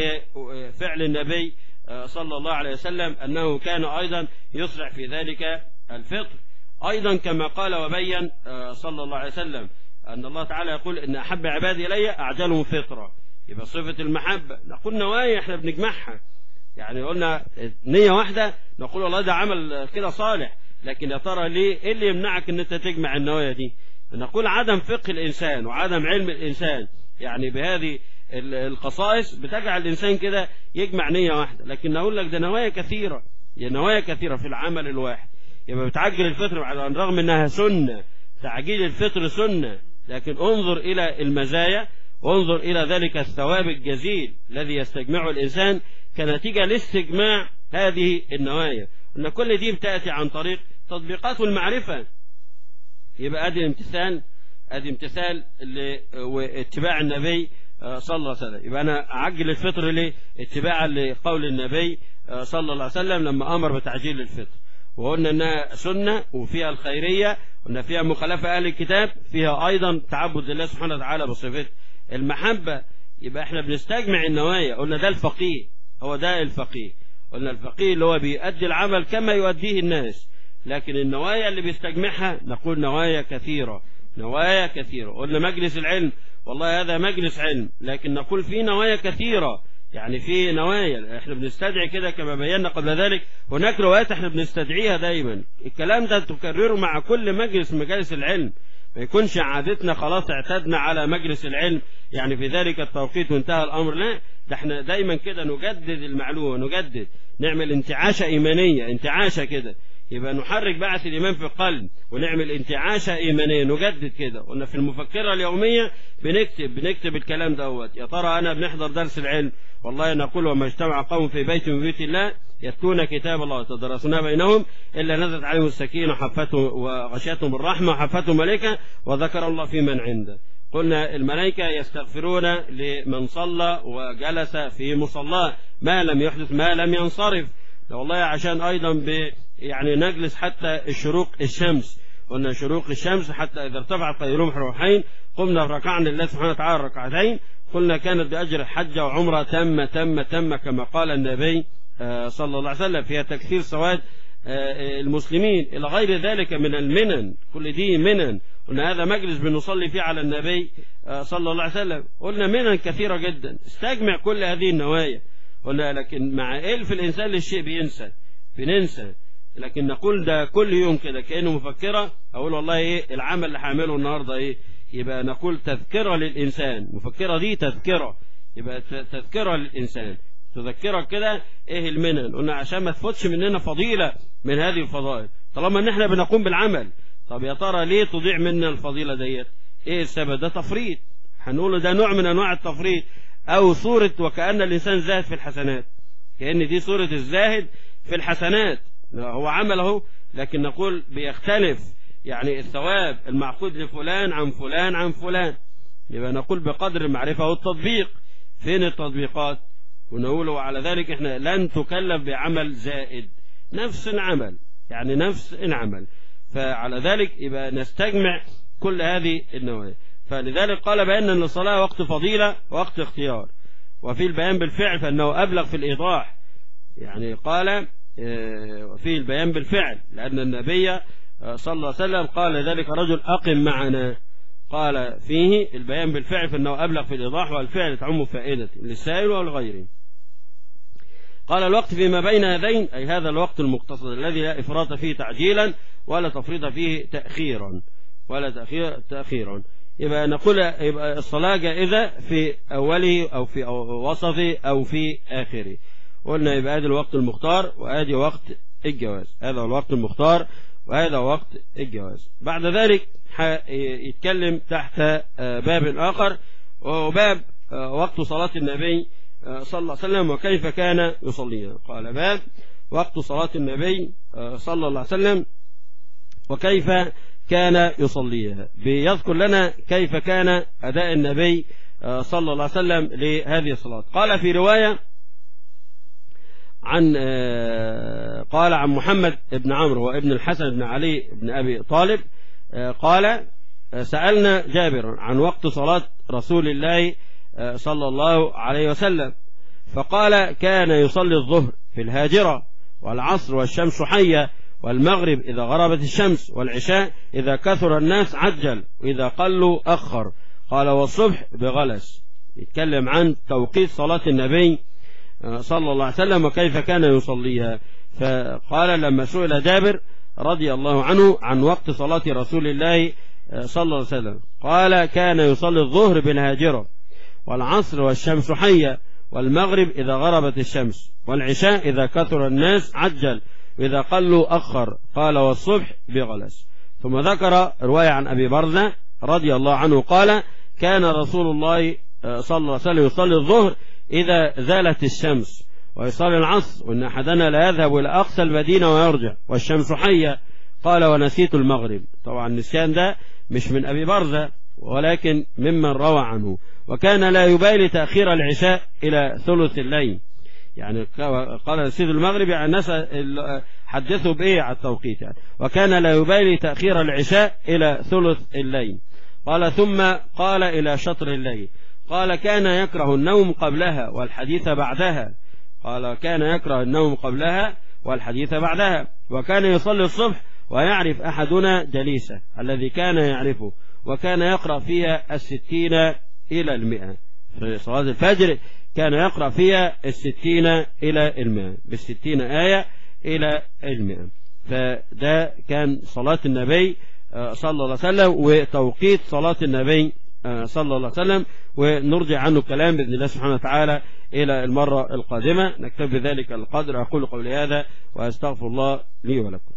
لفعل النبي صلى الله عليه وسلم أنه كان أيضا يسرع في ذلك الفطر أيضا كما قال وبين صلى الله عليه وسلم أن الله تعالى يقول إن أحب عبادي إلي أعجلهم فطرة يبقى صفة المحبة نقول نوايا احنا بنجمعها يعني قلنا نية واحدة نقول والله ده عمل كده صالح لكن يا ترى ليه ايه اللي يمنعك ان انت تجمع النوايا دي نقول عدم فقه الانسان وعدم علم الانسان يعني بهذه الخصائص بتجعل الانسان كده يجمع نية واحدة لكن اقول لك ده نوايا كثيرة يعني نوايا كثيرة في العمل الواحد يبقى بتعجل الفطر على الرغم انها سنة تعجيل الفطر سنة لكن انظر الى المزايا وانظر الى ذلك الثواب الجزيل الذي يستجمعه الانسان كنتيجة لاستجماع هذه النوايا ان كل دي بتأتي عن طريق تطبيقات المعرفة يبقى ادي امتثال ادي امتثال واتباع النبي صلى الله عليه وسلم يبقى انا اعجل الفطر ليه اتباعا لقول النبي صلى الله عليه وسلم لما امر بتعجيل الفطر وقلنا انها سنة وفيها الخيرية وان فيها مخالفة اهل الكتاب فيها ايضا تعبد لله سبحانه وتعالى بصفة المحبة يبقى احنا بنستجمع النوايا قلنا ده الفقيه هو ده الفقيه قلنا الفقيه اللي هو بيؤدي العمل كما يؤديه الناس لكن النوايا اللي بيستجمعها نقول نوايا كثيرة نوايا كثيرة قلنا مجلس العلم والله هذا مجلس علم لكن نقول في نوايا كثيرة يعني في نوايا احنا بنستدعي كده كما بينا قبل ذلك هناك روايات احنا بنستدعيها دايما الكلام ده تكرره مع كل مجلس من مجالس العلم ما يكونش عادتنا خلاص اعتدنا على مجلس العلم يعني في ذلك التوقيت وانتهى الامر لا ده احنا دايما كده نجدد المعلومة نجدد نعمل انتعاشة ايمانية انتعاشة كده يبقى نحرك بعث الإيمان في القلب ونعمل انتعاشة إيمانية نجدد كده قلنا في المفكرة اليومية بنكتب بنكتب الكلام دوت يا ترى أنا بنحضر درس العلم والله نقول وما اجتمع قوم في بيت من بيوت الله يتلون كتاب الله وتدرسنا بينهم إلا نزلت عليهم السكينة حفتهم وغشيتهم الرحمة وحفتهم ملائكة وذكر الله في من عنده قلنا الملائكة يستغفرون لمن صلى وجلس في مصلاه ما لم يحدث ما لم ينصرف والله عشان أيضا ب يعني نجلس حتى الشروق الشمس قلنا شروق الشمس حتى إذا ارتفعت قيروم روحين قمنا ركعنا لله سبحانه وتعالى ركعتين قلنا كانت بأجر حجة وعمرة تم تم تم كما قال النبي صلى الله عليه وسلم فيها تكثير سواد المسلمين إلى غير ذلك من المنن كل دي منن قلنا هذا مجلس بنصلي فيه على النبي صلى الله عليه وسلم قلنا منن كثيرة جدا استجمع كل هذه النوايا قلنا لكن مع إيه في الإنسان للشيء بينسى بننسى لكن نقول ده كل يوم كده كأنه مفكرة أقول والله إيه العمل اللي هعمله النهاردة إيه يبقى نقول تذكرة للإنسان مفكرة دي تذكرة يبقى تذكرة للإنسان تذكرك كده ايه المنن قلنا عشان ما تفوتش مننا فضيلة من هذه الفضائل طالما ان احنا بنقوم بالعمل طب يا ترى ليه تضيع منا الفضيلة ديت ايه السبب ده تفريط هنقول ده نوع من انواع التفريط او صورة وكأن الانسان زاهد في الحسنات كأن دي صورة الزاهد في الحسنات هو عمله لكن نقول بيختلف يعني الثواب المعقود لفلان عن فلان عن فلان يبقى نقول بقدر المعرفة والتطبيق فين التطبيقات ونقول على ذلك احنا لن تكلف بعمل زائد نفس العمل يعني نفس العمل فعلى ذلك يبقى نستجمع كل هذه النوايا فلذلك قال بأن الصلاة وقت فضيلة وقت اختيار وفي البيان بالفعل فأنه أبلغ في الإيضاح يعني قال وفي البيان بالفعل لأن النبي صلى الله عليه وسلم قال ذلك رجل أقم معنا قال فيه البيان بالفعل فإنه أبلغ في الإيضاح والفعل تعم فائدة للسائل والغير قال الوقت فيما بين هذين أي هذا الوقت المقتصد الذي لا إفراط فيه تعجيلا ولا تفريط فيه تأخيرا ولا تأخير تأخيرا يبقى نقول يبقى الصلاة جائزة في أوله أو في وسطه أو في آخره قلنا يبقى هذا الوقت المختار وهذا وقت الجواز هذا الوقت المختار وهذا وقت الجواز بعد ذلك يتكلم تحت باب آخر وهو باب وقت صلاة النبي صلى الله عليه وسلم وكيف كان يصليها قال باب وقت صلاة النبي صلى الله عليه وسلم وكيف كان يصليها بيذكر لنا كيف كان أداء النبي صلى الله عليه وسلم لهذه الصلاة قال في رواية عن قال عن محمد بن عمرو وابن الحسن بن علي بن أبي طالب قال سألنا جابر عن وقت صلاة رسول الله صلى الله عليه وسلم فقال كان يصلي الظهر في الهاجرة والعصر والشمس حية والمغرب إذا غربت الشمس والعشاء إذا كثر الناس عجل وإذا قلوا أخر قال والصبح بغلس يتكلم عن توقيت صلاة النبي صلى الله عليه وسلم وكيف كان يصليها فقال لما سئل جابر رضي الله عنه عن وقت صلاة رسول الله صلى الله عليه وسلم قال كان يصلي الظهر بالهاجرة والعصر والشمس حية والمغرب إذا غربت الشمس والعشاء إذا كثر الناس عجل وإذا قلوا أخر قال والصبح بغلس ثم ذكر رواية عن أبي برزة رضي الله عنه قال كان رسول الله صلى الله عليه وسلم يصلي الظهر إذا زالت الشمس ويصلي العصر وإن أحدنا لا يذهب إلى أقصى المدينة ويرجع والشمس حية قال ونسيت المغرب طبعا النسيان ده مش من أبي برزة ولكن ممن روى عنه وكان لا يبالي تأخير العشاء إلى ثلث الليل يعني قال نسيت المغرب يعني الناس حدثوا بإيه على التوقيت يعني وكان لا يبالي تأخير العشاء إلى ثلث الليل قال ثم قال إلى شطر الليل قال كان يكره النوم قبلها والحديث بعدها قال كان يكره النوم قبلها والحديث بعدها وكان يصلي الصبح ويعرف أحدنا جليسه الذي كان يعرفه وكان يقرأ فيها الستين إلى المئة في صلاة الفجر كان يقرأ فيها الستين إلى المئة بالستين آية إلى المئة فده كان صلاة النبي صلى الله عليه وسلم وتوقيت صلاة النبي صلى الله عليه وسلم ونرجع عنه الكلام بإذن الله سبحانه وتعالى إلى المرة القادمة نكتب بذلك القدر أقول قولي هذا وأستغفر الله لي ولكم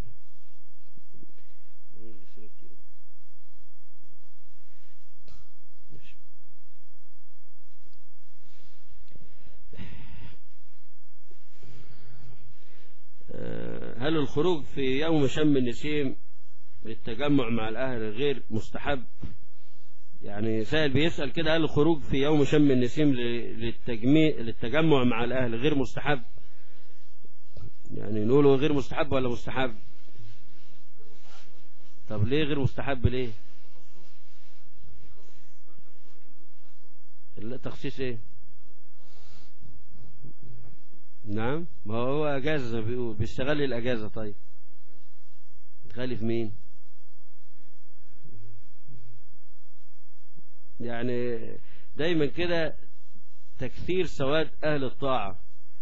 هل الخروج في يوم شم النسيم للتجمع مع الأهل غير مستحب يعني سائل بيسأل كده هل الخروج في يوم شم النسيم للتجميع للتجمع مع الأهل غير مستحب يعني نقوله غير مستحب ولا مستحب طب ليه غير مستحب ليه التخصيص ايه نعم ما هو اجازه زي ما بيقول بيشتغل الاجازه طيب غالي في مين يعني دايما كده تكثير سواد أهل الطاعة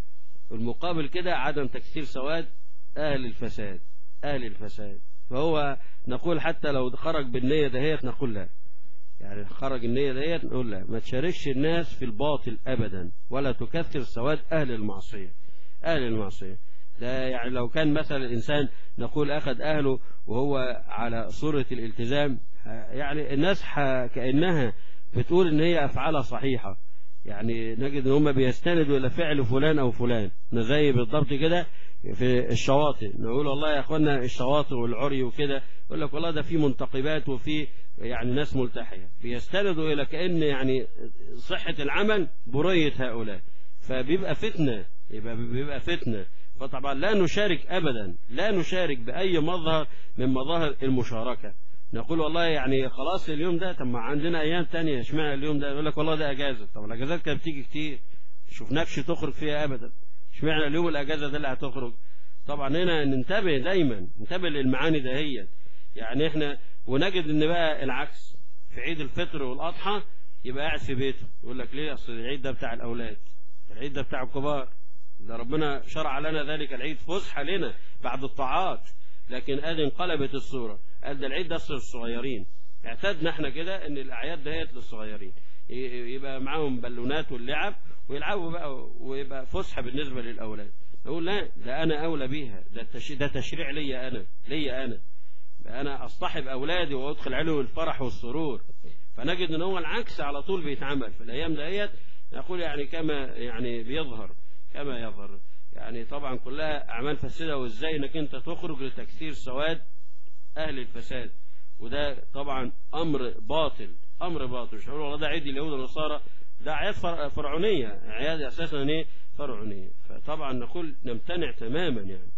المقابل كده عدم تكثير سواد أهل الفساد أهل الفساد فهو نقول حتى لو خرج بالنية دهيت نقول لا يعني خرج النية دهيت نقول لا ما تشاركش الناس في الباطل أبدا ولا تكثر سواد أهل المعصية أهل المعصية ده يعني لو كان مثلا الإنسان نقول أخذ أهله وهو على صورة الالتزام يعني الناس كأنها بتقول إن هي أفعالها صحيحة يعني نجد ان هم بيستندوا الى فعل فلان او فلان زي بالضبط كده في الشواطئ نقول والله يا اخوانا الشواطئ والعري وكده يقول لك والله ده في منتقبات وفي يعني ناس ملتحية بيستندوا الى كأن يعني صحة العمل برية هؤلاء فبيبقى فتنة يبقى بيبقى فتنة فطبعا لا نشارك ابدا لا نشارك باي مظهر من مظاهر المشاركة نقول والله يعني خلاص اليوم ده طب ما عندنا ايام تانية اشمعنى اليوم ده يقول لك والله ده اجازه طب الاجازات كانت بتيجي كتير شفناكش تخرج فيها ابدا اشمعنى اليوم الاجازه ده اللي هتخرج طبعا هنا ننتبه دايما ننتبه للمعاني دهيت يعني احنا ونجد ان بقى العكس في عيد الفطر والاضحى يبقى قاعد في بيته يقول لك ليه اصل العيد ده بتاع الاولاد العيد ده بتاع الكبار ده ربنا شرع لنا ذلك العيد فسحه لنا بعد الطاعات لكن ادي انقلبت الصوره قال ده العيد ده للصغيرين اعتدنا احنا كده ان الاعياد دهيت للصغيرين يبقى معاهم بالونات واللعب ويلعبوا بقى ويبقى فسحه بالنسبه للاولاد نقول لا ده انا اولى بيها ده التش... ده تشريع ليا انا ليا انا انا اصطحب اولادي وادخل عليهم الفرح والسرور فنجد ان هو العكس على طول بيتعمل في الايام دهيت نقول يعني كما يعني بيظهر كما يظهر يعني طبعا كلها اعمال فاسده وازاي انك انت تخرج لتكثير سواد أهل الفساد وده طبعا أمر باطل أمر باطل مش هقول والله ده عيد اليهود والنصارى ده أعياد فرعونية أعياد أساسا إيه فرعونية فطبعا نقول نمتنع تماما يعني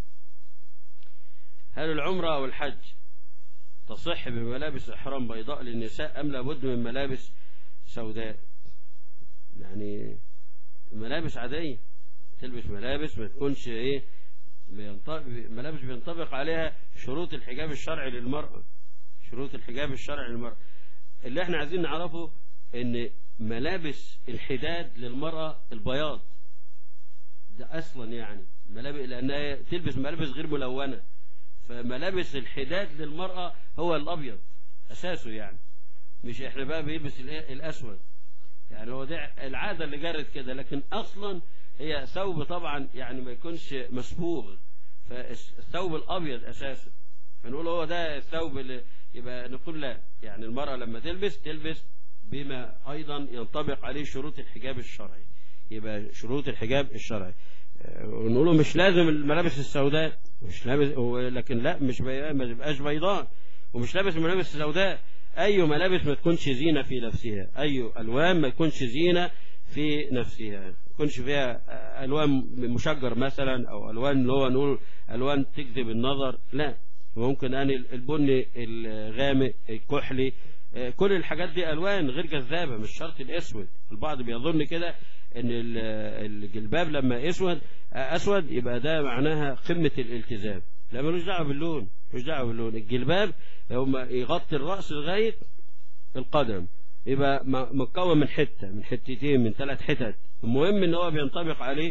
هل العمرة أو الحج تصح بملابس إحرام بيضاء للنساء أم لابد من ملابس سوداء يعني ملابس عادية تلبس ملابس ما تكونش إيه ملابس بينطبق عليها شروط الحجاب الشرعي للمرأة شروط الحجاب الشرعي للمرأة اللي احنا عايزين نعرفه ان ملابس الحداد للمرأة البياض ده اصلا يعني ملابس لانها تلبس ملابس غير ملونة فملابس الحداد للمرأة هو الابيض اساسه يعني مش احنا بقى بيلبس الاسود يعني هو ده العادة اللي جرت كده لكن اصلا هي ثوب طبعا يعني ما يكونش مصبوغ فالثوب الابيض اساسا فنقول هو ده الثوب اللي يبقى نقول لا يعني المرأة لما تلبس تلبس بما ايضا ينطبق عليه شروط الحجاب الشرعي يبقى شروط الحجاب الشرعي ونقوله مش لازم الملابس السوداء مش لابس لكن لا مش بي... ما تبقاش بيضاء ومش لابس الملابس السوداء اي ملابس ما تكونش زينة في نفسها اي الوان ما تكونش زينة في نفسها يكونش فيها الوان مشجر مثلا او الوان اللي هو نقول الوان تجذب النظر لا ممكن ان البني الغامق الكحلي كل الحاجات دي الوان غير جذابه مش شرط الاسود البعض بيظن كده ان الجلباب لما اسود اسود يبقى ده معناها قمه الالتزام لا ملوش دعوه باللون ملوش دعوه باللون الجلباب هم يغطي الراس لغايه القدم يبقى مكون من حته من حتتين من ثلاث حتت المهم ان هو بينطبق عليه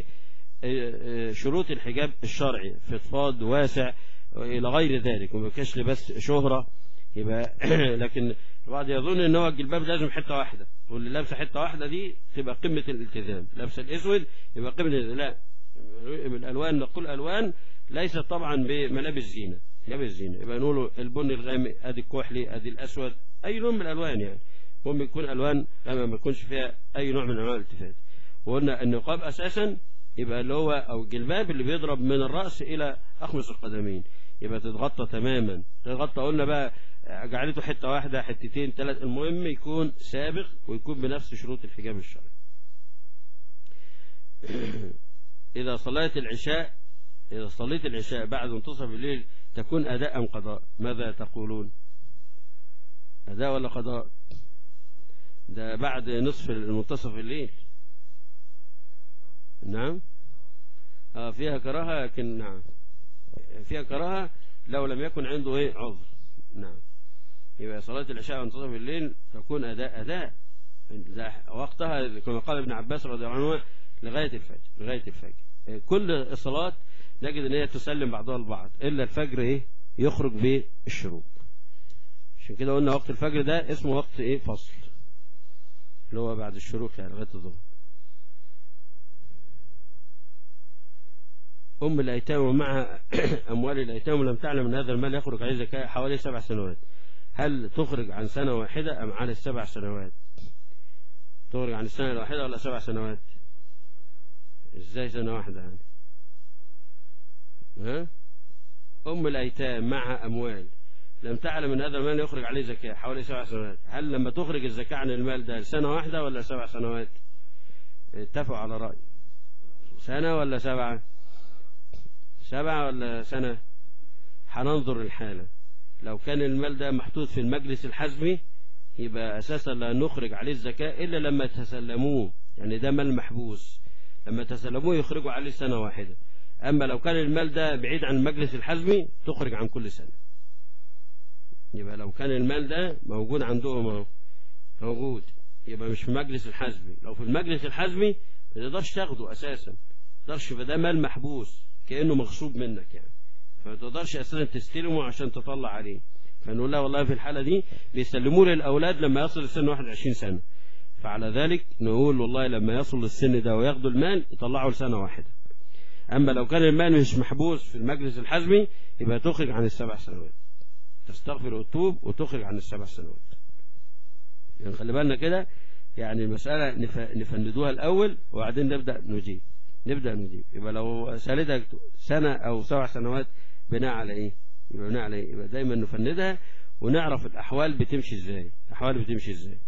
شروط الحجاب الشرعي فضفاض واسع الى غير ذلك وما كانش بس شهرة يبقى لكن البعض يظن ان هو الجلباب لازم حته واحده واللي لابسه حته واحده دي تبقى قمه الالتزام لابسه الاسود يبقى قمه لا من الالوان نقول الوان ليست طبعا بملابس زينه ملابس زينه يبقى نقول البني الغامق ادي الكحلي ادي الاسود اي لون من الالوان يعني المهم يكون الوان لما ما يكونش فيها اي نوع من انواع الالتفات وقلنا النقاب اساسا يبقى اللي هو او الجلباب اللي بيضرب من الراس الى اخمص القدمين يبقى تتغطى تماما تتغطى قلنا بقى جعلته حته واحده حتتين ثلاث المهم يكون سابق ويكون بنفس شروط الحجاب الشرعي اذا صليت العشاء اذا صليت العشاء بعد منتصف الليل تكون اداء ام قضاء ماذا تقولون اداء ولا قضاء ده بعد نصف منتصف الليل نعم آه فيها كراهة لكن نعم فيها كراهة لو لم يكن عنده ايه عذر نعم يبقى صلاة العشاء وانتصف الليل تكون أداء أداء ده وقتها كما قال ابن عباس رضي الله عنه لغاية الفجر لغاية الفجر كل الصلاة نجد ان هي تسلم بعضها البعض الا الفجر ايه يخرج بالشروق عشان كده قلنا وقت الفجر ده اسمه وقت ايه فصل اللي هو بعد الشروق يعني لغايه الظهر أم الأيتام ومع أموال الأيتام ولم تعلم أن هذا المال يخرج عليه زكاة حوالي سبع سنوات هل تخرج عن سنة واحدة أم عن السبع سنوات تخرج عن السنة الواحدة ولا سبع سنوات إزاي سنة واحدة يعني ها أم الأيتام مع أموال لم تعلم أن هذا المال يخرج عليه زكاة حوالي سبع سنوات هل لما تخرج الزكاة عن المال ده سنة واحدة ولا سبع سنوات اتفقوا على رأي سنة ولا سبعة سبعة ولا سنة هننظر الحالة لو كان المال ده محطوط في المجلس الحزمي يبقى أساسا لا نخرج عليه الزكاة إلا لما تسلموه يعني ده مال محبوس لما تسلموه يخرجوا عليه سنة واحدة أما لو كان المال ده بعيد عن المجلس الحزمي تخرج عن كل سنة يبقى لو كان المال ده موجود عندهم اهو موجود يبقى مش في المجلس الحزمي لو في المجلس الحزمي ما تقدرش تاخده أساسا ما تقدرش ده مال محبوس كأنه مغصوب منك يعني فما تقدرش أساسا تستلمه عشان تطلع عليه فنقول لها والله في الحالة دي بيسلموه للأولاد لما يصل السن 21 سنة فعلى ذلك نقول والله لما يصل للسن ده وياخدوا المال يطلعوا لسنة واحدة أما لو كان المال مش محبوس في المجلس الحزمي يبقى تخرج عن السبع سنوات تستغفر وتوب وتخرج عن السبع سنوات يعني خلي بالنا كده يعني المسألة نفندوها الأول وبعدين نبدأ نجيب نبدأ نجيب يبقى لو سالتك سنة أو سبع سنوات بناء على إيه يبقى بناء على إيه يبقى دايما نفندها ونعرف الأحوال بتمشي إزاي الأحوال بتمشي إزاي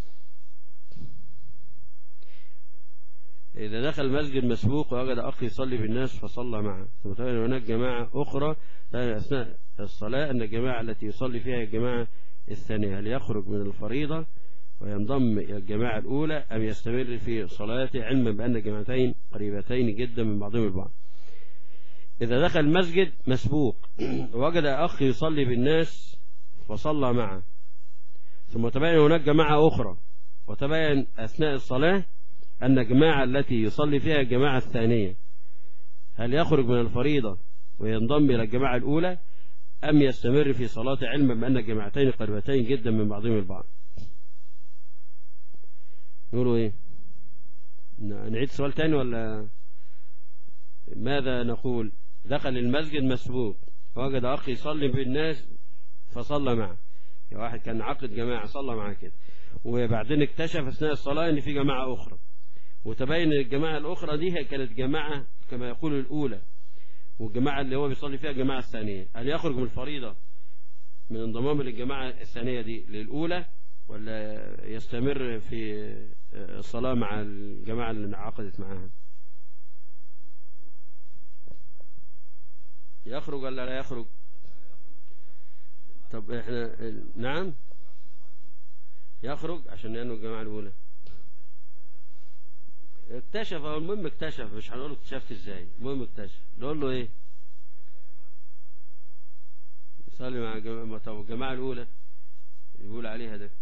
إذا دخل المسجد مسبوق ووجد أخ يصلي بالناس فصلى معه ثم تبين هناك جماعة أخرى أثناء الصلاة أن الجماعة التي يصلي فيها الجماعة الثانية هل يخرج من الفريضة وينضم إلى الجماعة الأولى أم يستمر في صلاته علما بأن الجماعتين قريبتين جدا من بعضهم البعض إذا دخل المسجد مسبوق وجد أخ يصلي بالناس فصلى معه ثم تبين هناك جماعة أخرى وتبين أثناء الصلاة أن الجماعة التي يصلي فيها الجماعة الثانية هل يخرج من الفريضة وينضم إلى الجماعة الأولى أم يستمر في صلاة علما بأن الجماعتين قريبتين جدا من بعضهم البعض نقولوا إيه نعيد سؤال تاني ولا ماذا نقول دخل المسجد مسبوق وجد أخ يصلي بالناس فصلى معه يعني واحد كان عقد جماعة صلى معاه كده وبعدين اكتشف أثناء الصلاة أن في جماعة أخرى وتبين الجماعة الأخرى دي هي كانت جماعة كما يقول الأولى والجماعة اللي هو بيصلي فيها الجماعة الثانية هل يخرج من الفريضة من انضمام للجماعة الثانية دي للأولى ولا يستمر في الصلاة مع الجماعة اللي انعقدت معاها يخرج ولا لا يخرج طب احنا نعم يخرج عشان ينو الجماعة الأولى اكتشف هو المهم اكتشف مش هنقول اكتشفت ازاي المهم اكتشف نقول له ايه صلي مع الجماعة طب الجماعة الأولى اللي بيقول عليها ده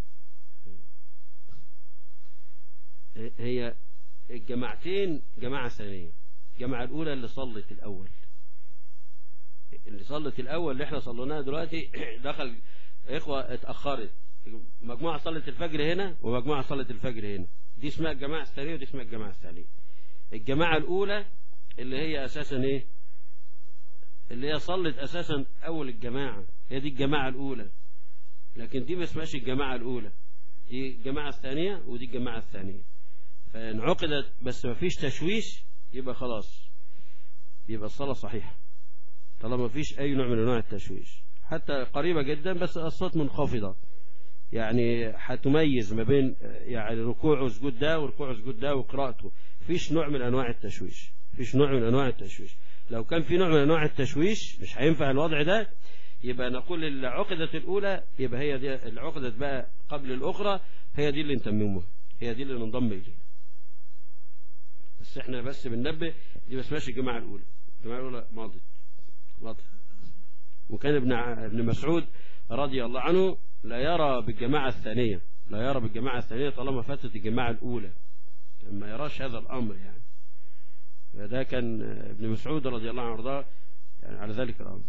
هي الجماعتين جماعة ثانية الجماعة الأولى اللي صلت الأول اللي صلت الأول اللي احنا صليناها دلوقتي دخل إخوة اتأخرت مجموعة صلت الفجر هنا ومجموعة صلت الفجر هنا دي اسمها الجماعة الثانية ودي اسمها الجماعة الثانية الجماعة الأولى اللي هي أساسا إيه اللي هي صلت أساسا أول الجماعة هي دي الجماعة الأولى لكن دي ما اسمهاش الجماعة الأولى دي الجماعة الثانية ودي الجماعة الثانية فإن عقدت بس ما فيش تشويش يبقى خلاص يبقى الصلاة صحيحة طالما ما فيش أي نوع من أنواع التشويش حتى قريبة جدا بس الصوت منخفضة يعني هتميز ما بين يعني ركوع وسجود ده وركوع وسجود ده وقراءته فيش نوع من انواع التشويش فيش نوع من انواع التشويش لو كان في نوع من انواع التشويش مش هينفع الوضع ده يبقى نقول العقدة الأولى يبقى هي دي العقدة بقى قبل الأخرى هي دي اللي نتممها هي دي اللي ننضم إليها بس احنا بس بننبه دي ما اسمهاش الجماعة الأولى الجماعة الأولى ماضت ماضت وكان ابن ابن مسعود رضي الله عنه لا يرى بالجماعة الثانية لا يرى بالجماعة الثانية طالما فاتت الجماعة الأولى ما يراش هذا الأمر يعني فده كان ابن مسعود رضي الله عنه وارضاه يعني على ذلك الأمر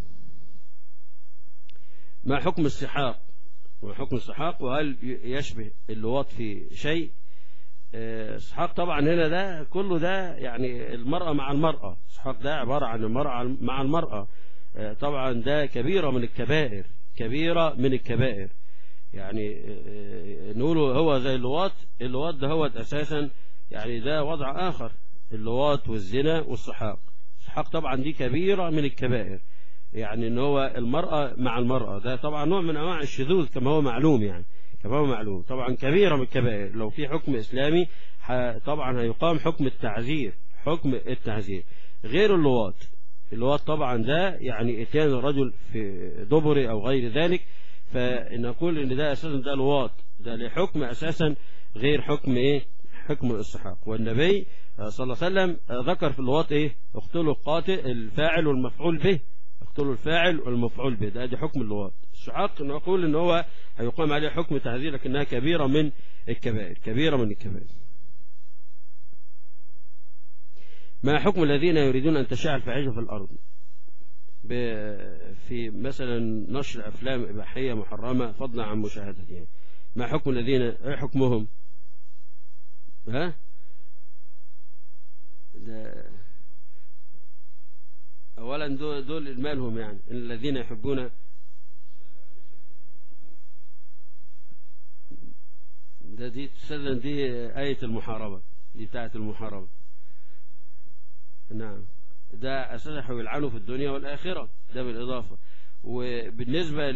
ما حكم السحاق وحكم السحاق وهل يشبه اللواط في شيء السحاق طبعا هنا ده كله ده يعني المرأة مع المرأة السحاق ده عبارة عن المرأة مع المرأة طبعا ده كبيرة من الكبائر كبيرة من الكبائر يعني نقوله هو زي اللواط اللواط ده هو أساسا يعني ده وضع آخر اللواط والزنا والسحاق السحاق طبعا دي كبيرة من الكبائر يعني ان هو المرأة مع المرأة ده طبعا نوع من انواع الشذوذ كما هو معلوم يعني كما هو معلوم طبعا كبيرة من الكبائر لو في حكم اسلامي طبعا هيقام حكم التعذير حكم التعذير غير اللواط اللواط طبعا ده يعني اتيان الرجل في دبر او غير ذلك فنقول ان ده اساسا ده لواط ده لحكم اساسا غير حكم ايه حكم الاسحاق والنبي صلى الله عليه وسلم ذكر في اللواط ايه اقتلوا القاتل الفاعل والمفعول به اقتلوا الفاعل والمفعول به ده دي حكم اللواط السحاق نقول ان هو هيقام عليه حكم تهذير لكنها كبيرة من الكبائر كبيرة من الكبائر ما حكم الذين يريدون أن تشاع الفاحشة في الأرض في مثلا نشر أفلام إباحية محرمة فضلا عن مشاهدتها ما حكم الذين ايه حكمهم ها ده أولا دول, دول مالهم يعني الذين يحبون ده دي تسلم دي آية المحاربة دي بتاعة المحاربة نعم ده أساسا يلعنوا في الدنيا والآخرة ده بالإضافة وبالنسبة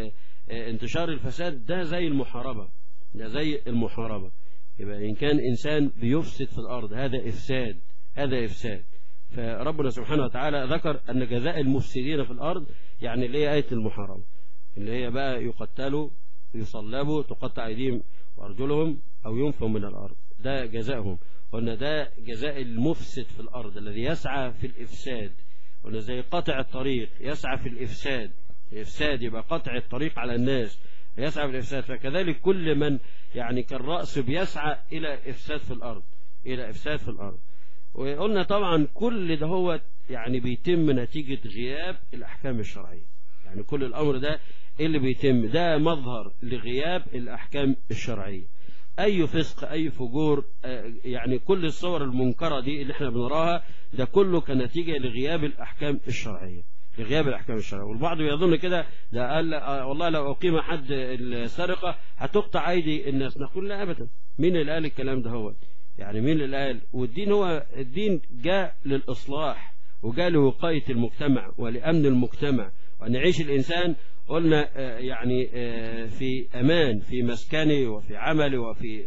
لانتشار الفساد ده زي المحاربة ده زي المحاربة يبقى إن كان إنسان بيفسد في الأرض هذا إفساد هذا إفساد فربنا سبحانه وتعالى ذكر أن جزاء المفسدين في الأرض يعني اللي هي آية المحاربة اللي هي بقى يقتلوا يصلبوا تقطع أيديهم وأرجلهم أو ينفوا من الأرض ده جزاءهم قلنا ده جزاء المفسد في الأرض الذي يسعى في الإفساد قلنا زي قطع الطريق يسعى في الإفساد الإفساد يبقى قطع الطريق على الناس يسعى في الإفساد فكذلك كل من يعني كالرأس بيسعى إلى إفساد في الأرض إلى إفساد في الأرض وقلنا طبعا كل ده هو يعني بيتم نتيجة غياب الأحكام الشرعية يعني كل الأمر ده اللي بيتم ده مظهر لغياب الأحكام الشرعية أي فسق أي فجور يعني كل الصور المنكرة دي اللي احنا بنراها ده كله كنتيجة لغياب الأحكام الشرعية لغياب الأحكام الشرعية والبعض يظن كده ده قال والله لو أقيم حد السرقة هتقطع أيدي الناس نقول لا أبدا مين اللي قال الكلام ده هو يعني مين اللي قال والدين هو الدين جاء للإصلاح وجاء لوقاية المجتمع ولأمن المجتمع وأن يعيش الإنسان قلنا يعني في أمان في مسكني وفي عملي وفي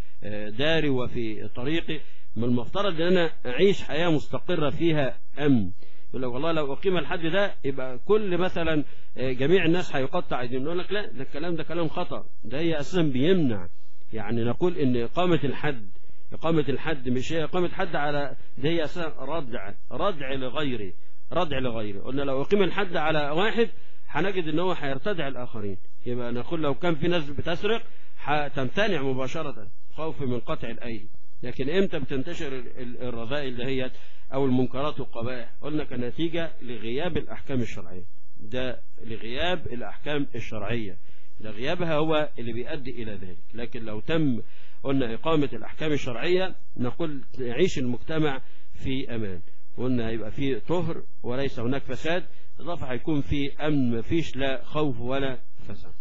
داري وفي طريقي من المفترض أن أنا أعيش حياة مستقرة فيها أمن يقول لك والله لو أقيم الحد ده يبقى كل مثلا جميع الناس هيقطع أيديهم نقول لك لا ده الكلام ده كلام خطأ ده هي أساسا بيمنع يعني نقول إن إقامة الحد إقامة الحد مش هي إقامة حد على ده هي أساسا ردع ردع لغيره ردع لغيره قلنا لو أقيم الحد على واحد هنجد ان هو هيرتدع الاخرين يبقى نقول لو كان في ناس بتسرق هتمتنع مباشرة خوف من قطع الايدي لكن امتى بتنتشر الرذائل اللي هي او المنكرات والقبائح قلنا كنتيجة لغياب الاحكام الشرعية ده لغياب الاحكام الشرعية ده غيابها هو اللي بيؤدي الى ذلك لكن لو تم قلنا اقامة الاحكام الشرعية نقول يعيش المجتمع في امان قلنا هيبقى في طهر وليس هناك فساد إضافة هيكون في أمن مفيش لا خوف ولا فساد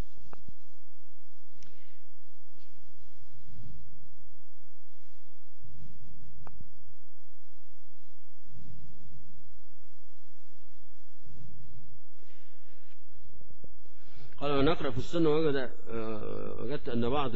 قال ونقرأ في السنة وجد وجدت أن بعض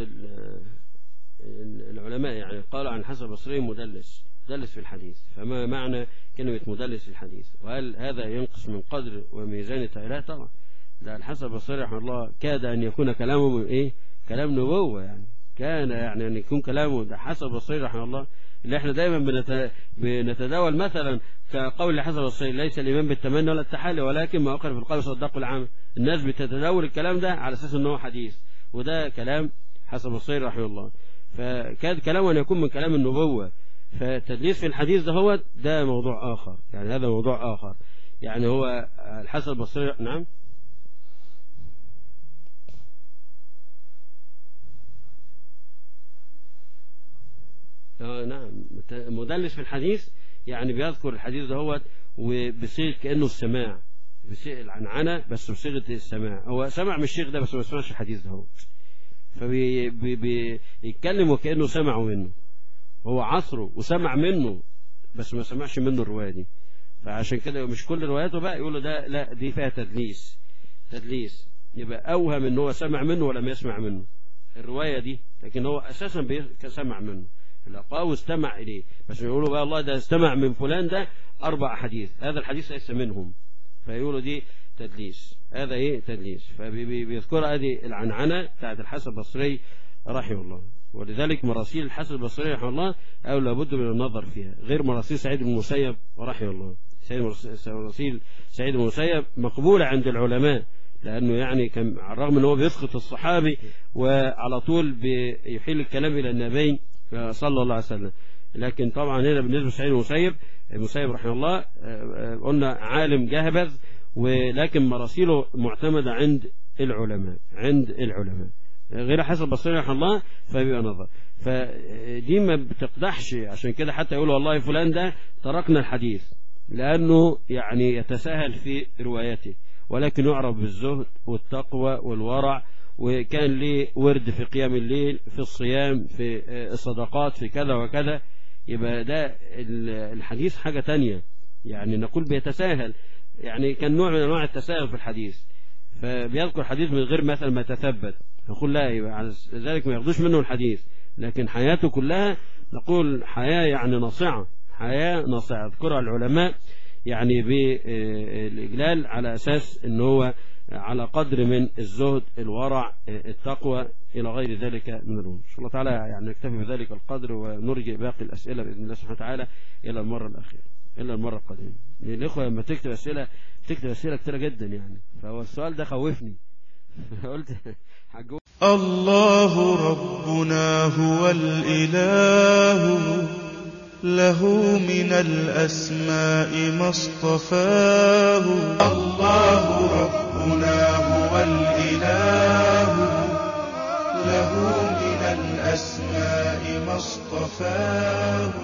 العلماء يعني قال عن حسن البصري مدلس مدلس في الحديث فما معنى كلمة مدلس في الحديث وهل هذا ينقص من قدر وميزان لا طبعا ده الحسن البصري رحمه الله كاد أن يكون كلامه من إيه كلام نبوة يعني كان يعني أن يكون كلامه ده حسن البصري رحمه الله اللي احنا دايما بنت... بنتداول مثلا كقول حسن البصري ليس الايمان بالتمني ولا التحلي ولكن ما اقر في القلب صدق العام الناس بتتداول الكلام ده على اساس ان هو حديث وده كلام حسن البصري رحمه الله فكاد كلامه ان يكون من كلام النبوه فالتدليس في الحديث ده هو ده موضوع اخر يعني هذا موضوع اخر يعني هو الحسن البصري نعم آه نعم مدلس في الحديث يعني بيذكر الحديث دهوت وبصيغه كانه السماع بصيغه العنعنه بس بصيغه السماع هو سمع من الشيخ ده بس ما سمعش الحديث دهوت فبيتكلم وكانه سمعه منه هو عصره وسمع منه بس ما سمعش منه الروايه دي فعشان كده مش كل رواياته بقى يقولوا ده لا دي فيها تدليس تدليس يبقى اوهم ان هو سمع منه ولم يسمع منه الروايه دي لكن هو اساسا سمع منه الأقاوي استمع إليه بس يقولوا بقى الله ده استمع من فلان ده أربع حديث هذا الحديث ليس منهم فيقولوا دي تدليس هذا إيه تدليس فبيذكر هذه العنعنة بتاعت الحسن البصري رحمه الله ولذلك مراسيل الحسن البصري رحمه الله أو لابد من النظر فيها غير مراسيل سعيد بن المسيب رحمه الله مراسيل سعيد بن المسيب مقبولة عند العلماء لأنه يعني كان على الرغم أنه بيسقط الصحابي وعلى طول بيحيل الكلام إلى النبي صلى الله عليه وسلم لكن طبعا هنا بالنسبة لسعيد المسيب المسيب رحمه الله قلنا عالم جهبذ ولكن مراسيله معتمدة عند العلماء عند العلماء غير حسب بصير رحمه الله فبيبقى نظر فدي ما بتقدحش عشان كده حتى يقولوا والله فلان ده تركنا الحديث لأنه يعني يتساهل في روايته ولكن يعرف بالزهد والتقوى والورع وكان ليه ورد في قيام الليل في الصيام في الصدقات في كذا وكذا يبقى ده الحديث حاجة تانية يعني نقول بيتساهل يعني كان نوع من انواع التساهل في الحديث فبيذكر حديث من غير مثلا ما يتثبت نقول لا يبقى على ذلك ما ياخدوش منه الحديث لكن حياته كلها نقول حياة يعني ناصعة حياة ناصعة يذكرها العلماء يعني بالإجلال على أساس ان هو على قدر من الزهد الورع التقوى إلى غير ذلك من الأمور إن شاء الله تعالى يعني نكتفي بذلك القدر ونرجع باقي الأسئلة بإذن الله سبحانه وتعالى إلى المرة الأخيرة إلى المرة القادمة الإخوة لما تكتب أسئلة تكتب أسئلة كتيرة جدا يعني فهو السؤال ده خوفني قلت حجو الله ربنا هو الإله له من الأسماء ما اصطفاه الله ربنا هو الإله له من الأسماء ما اصطفاه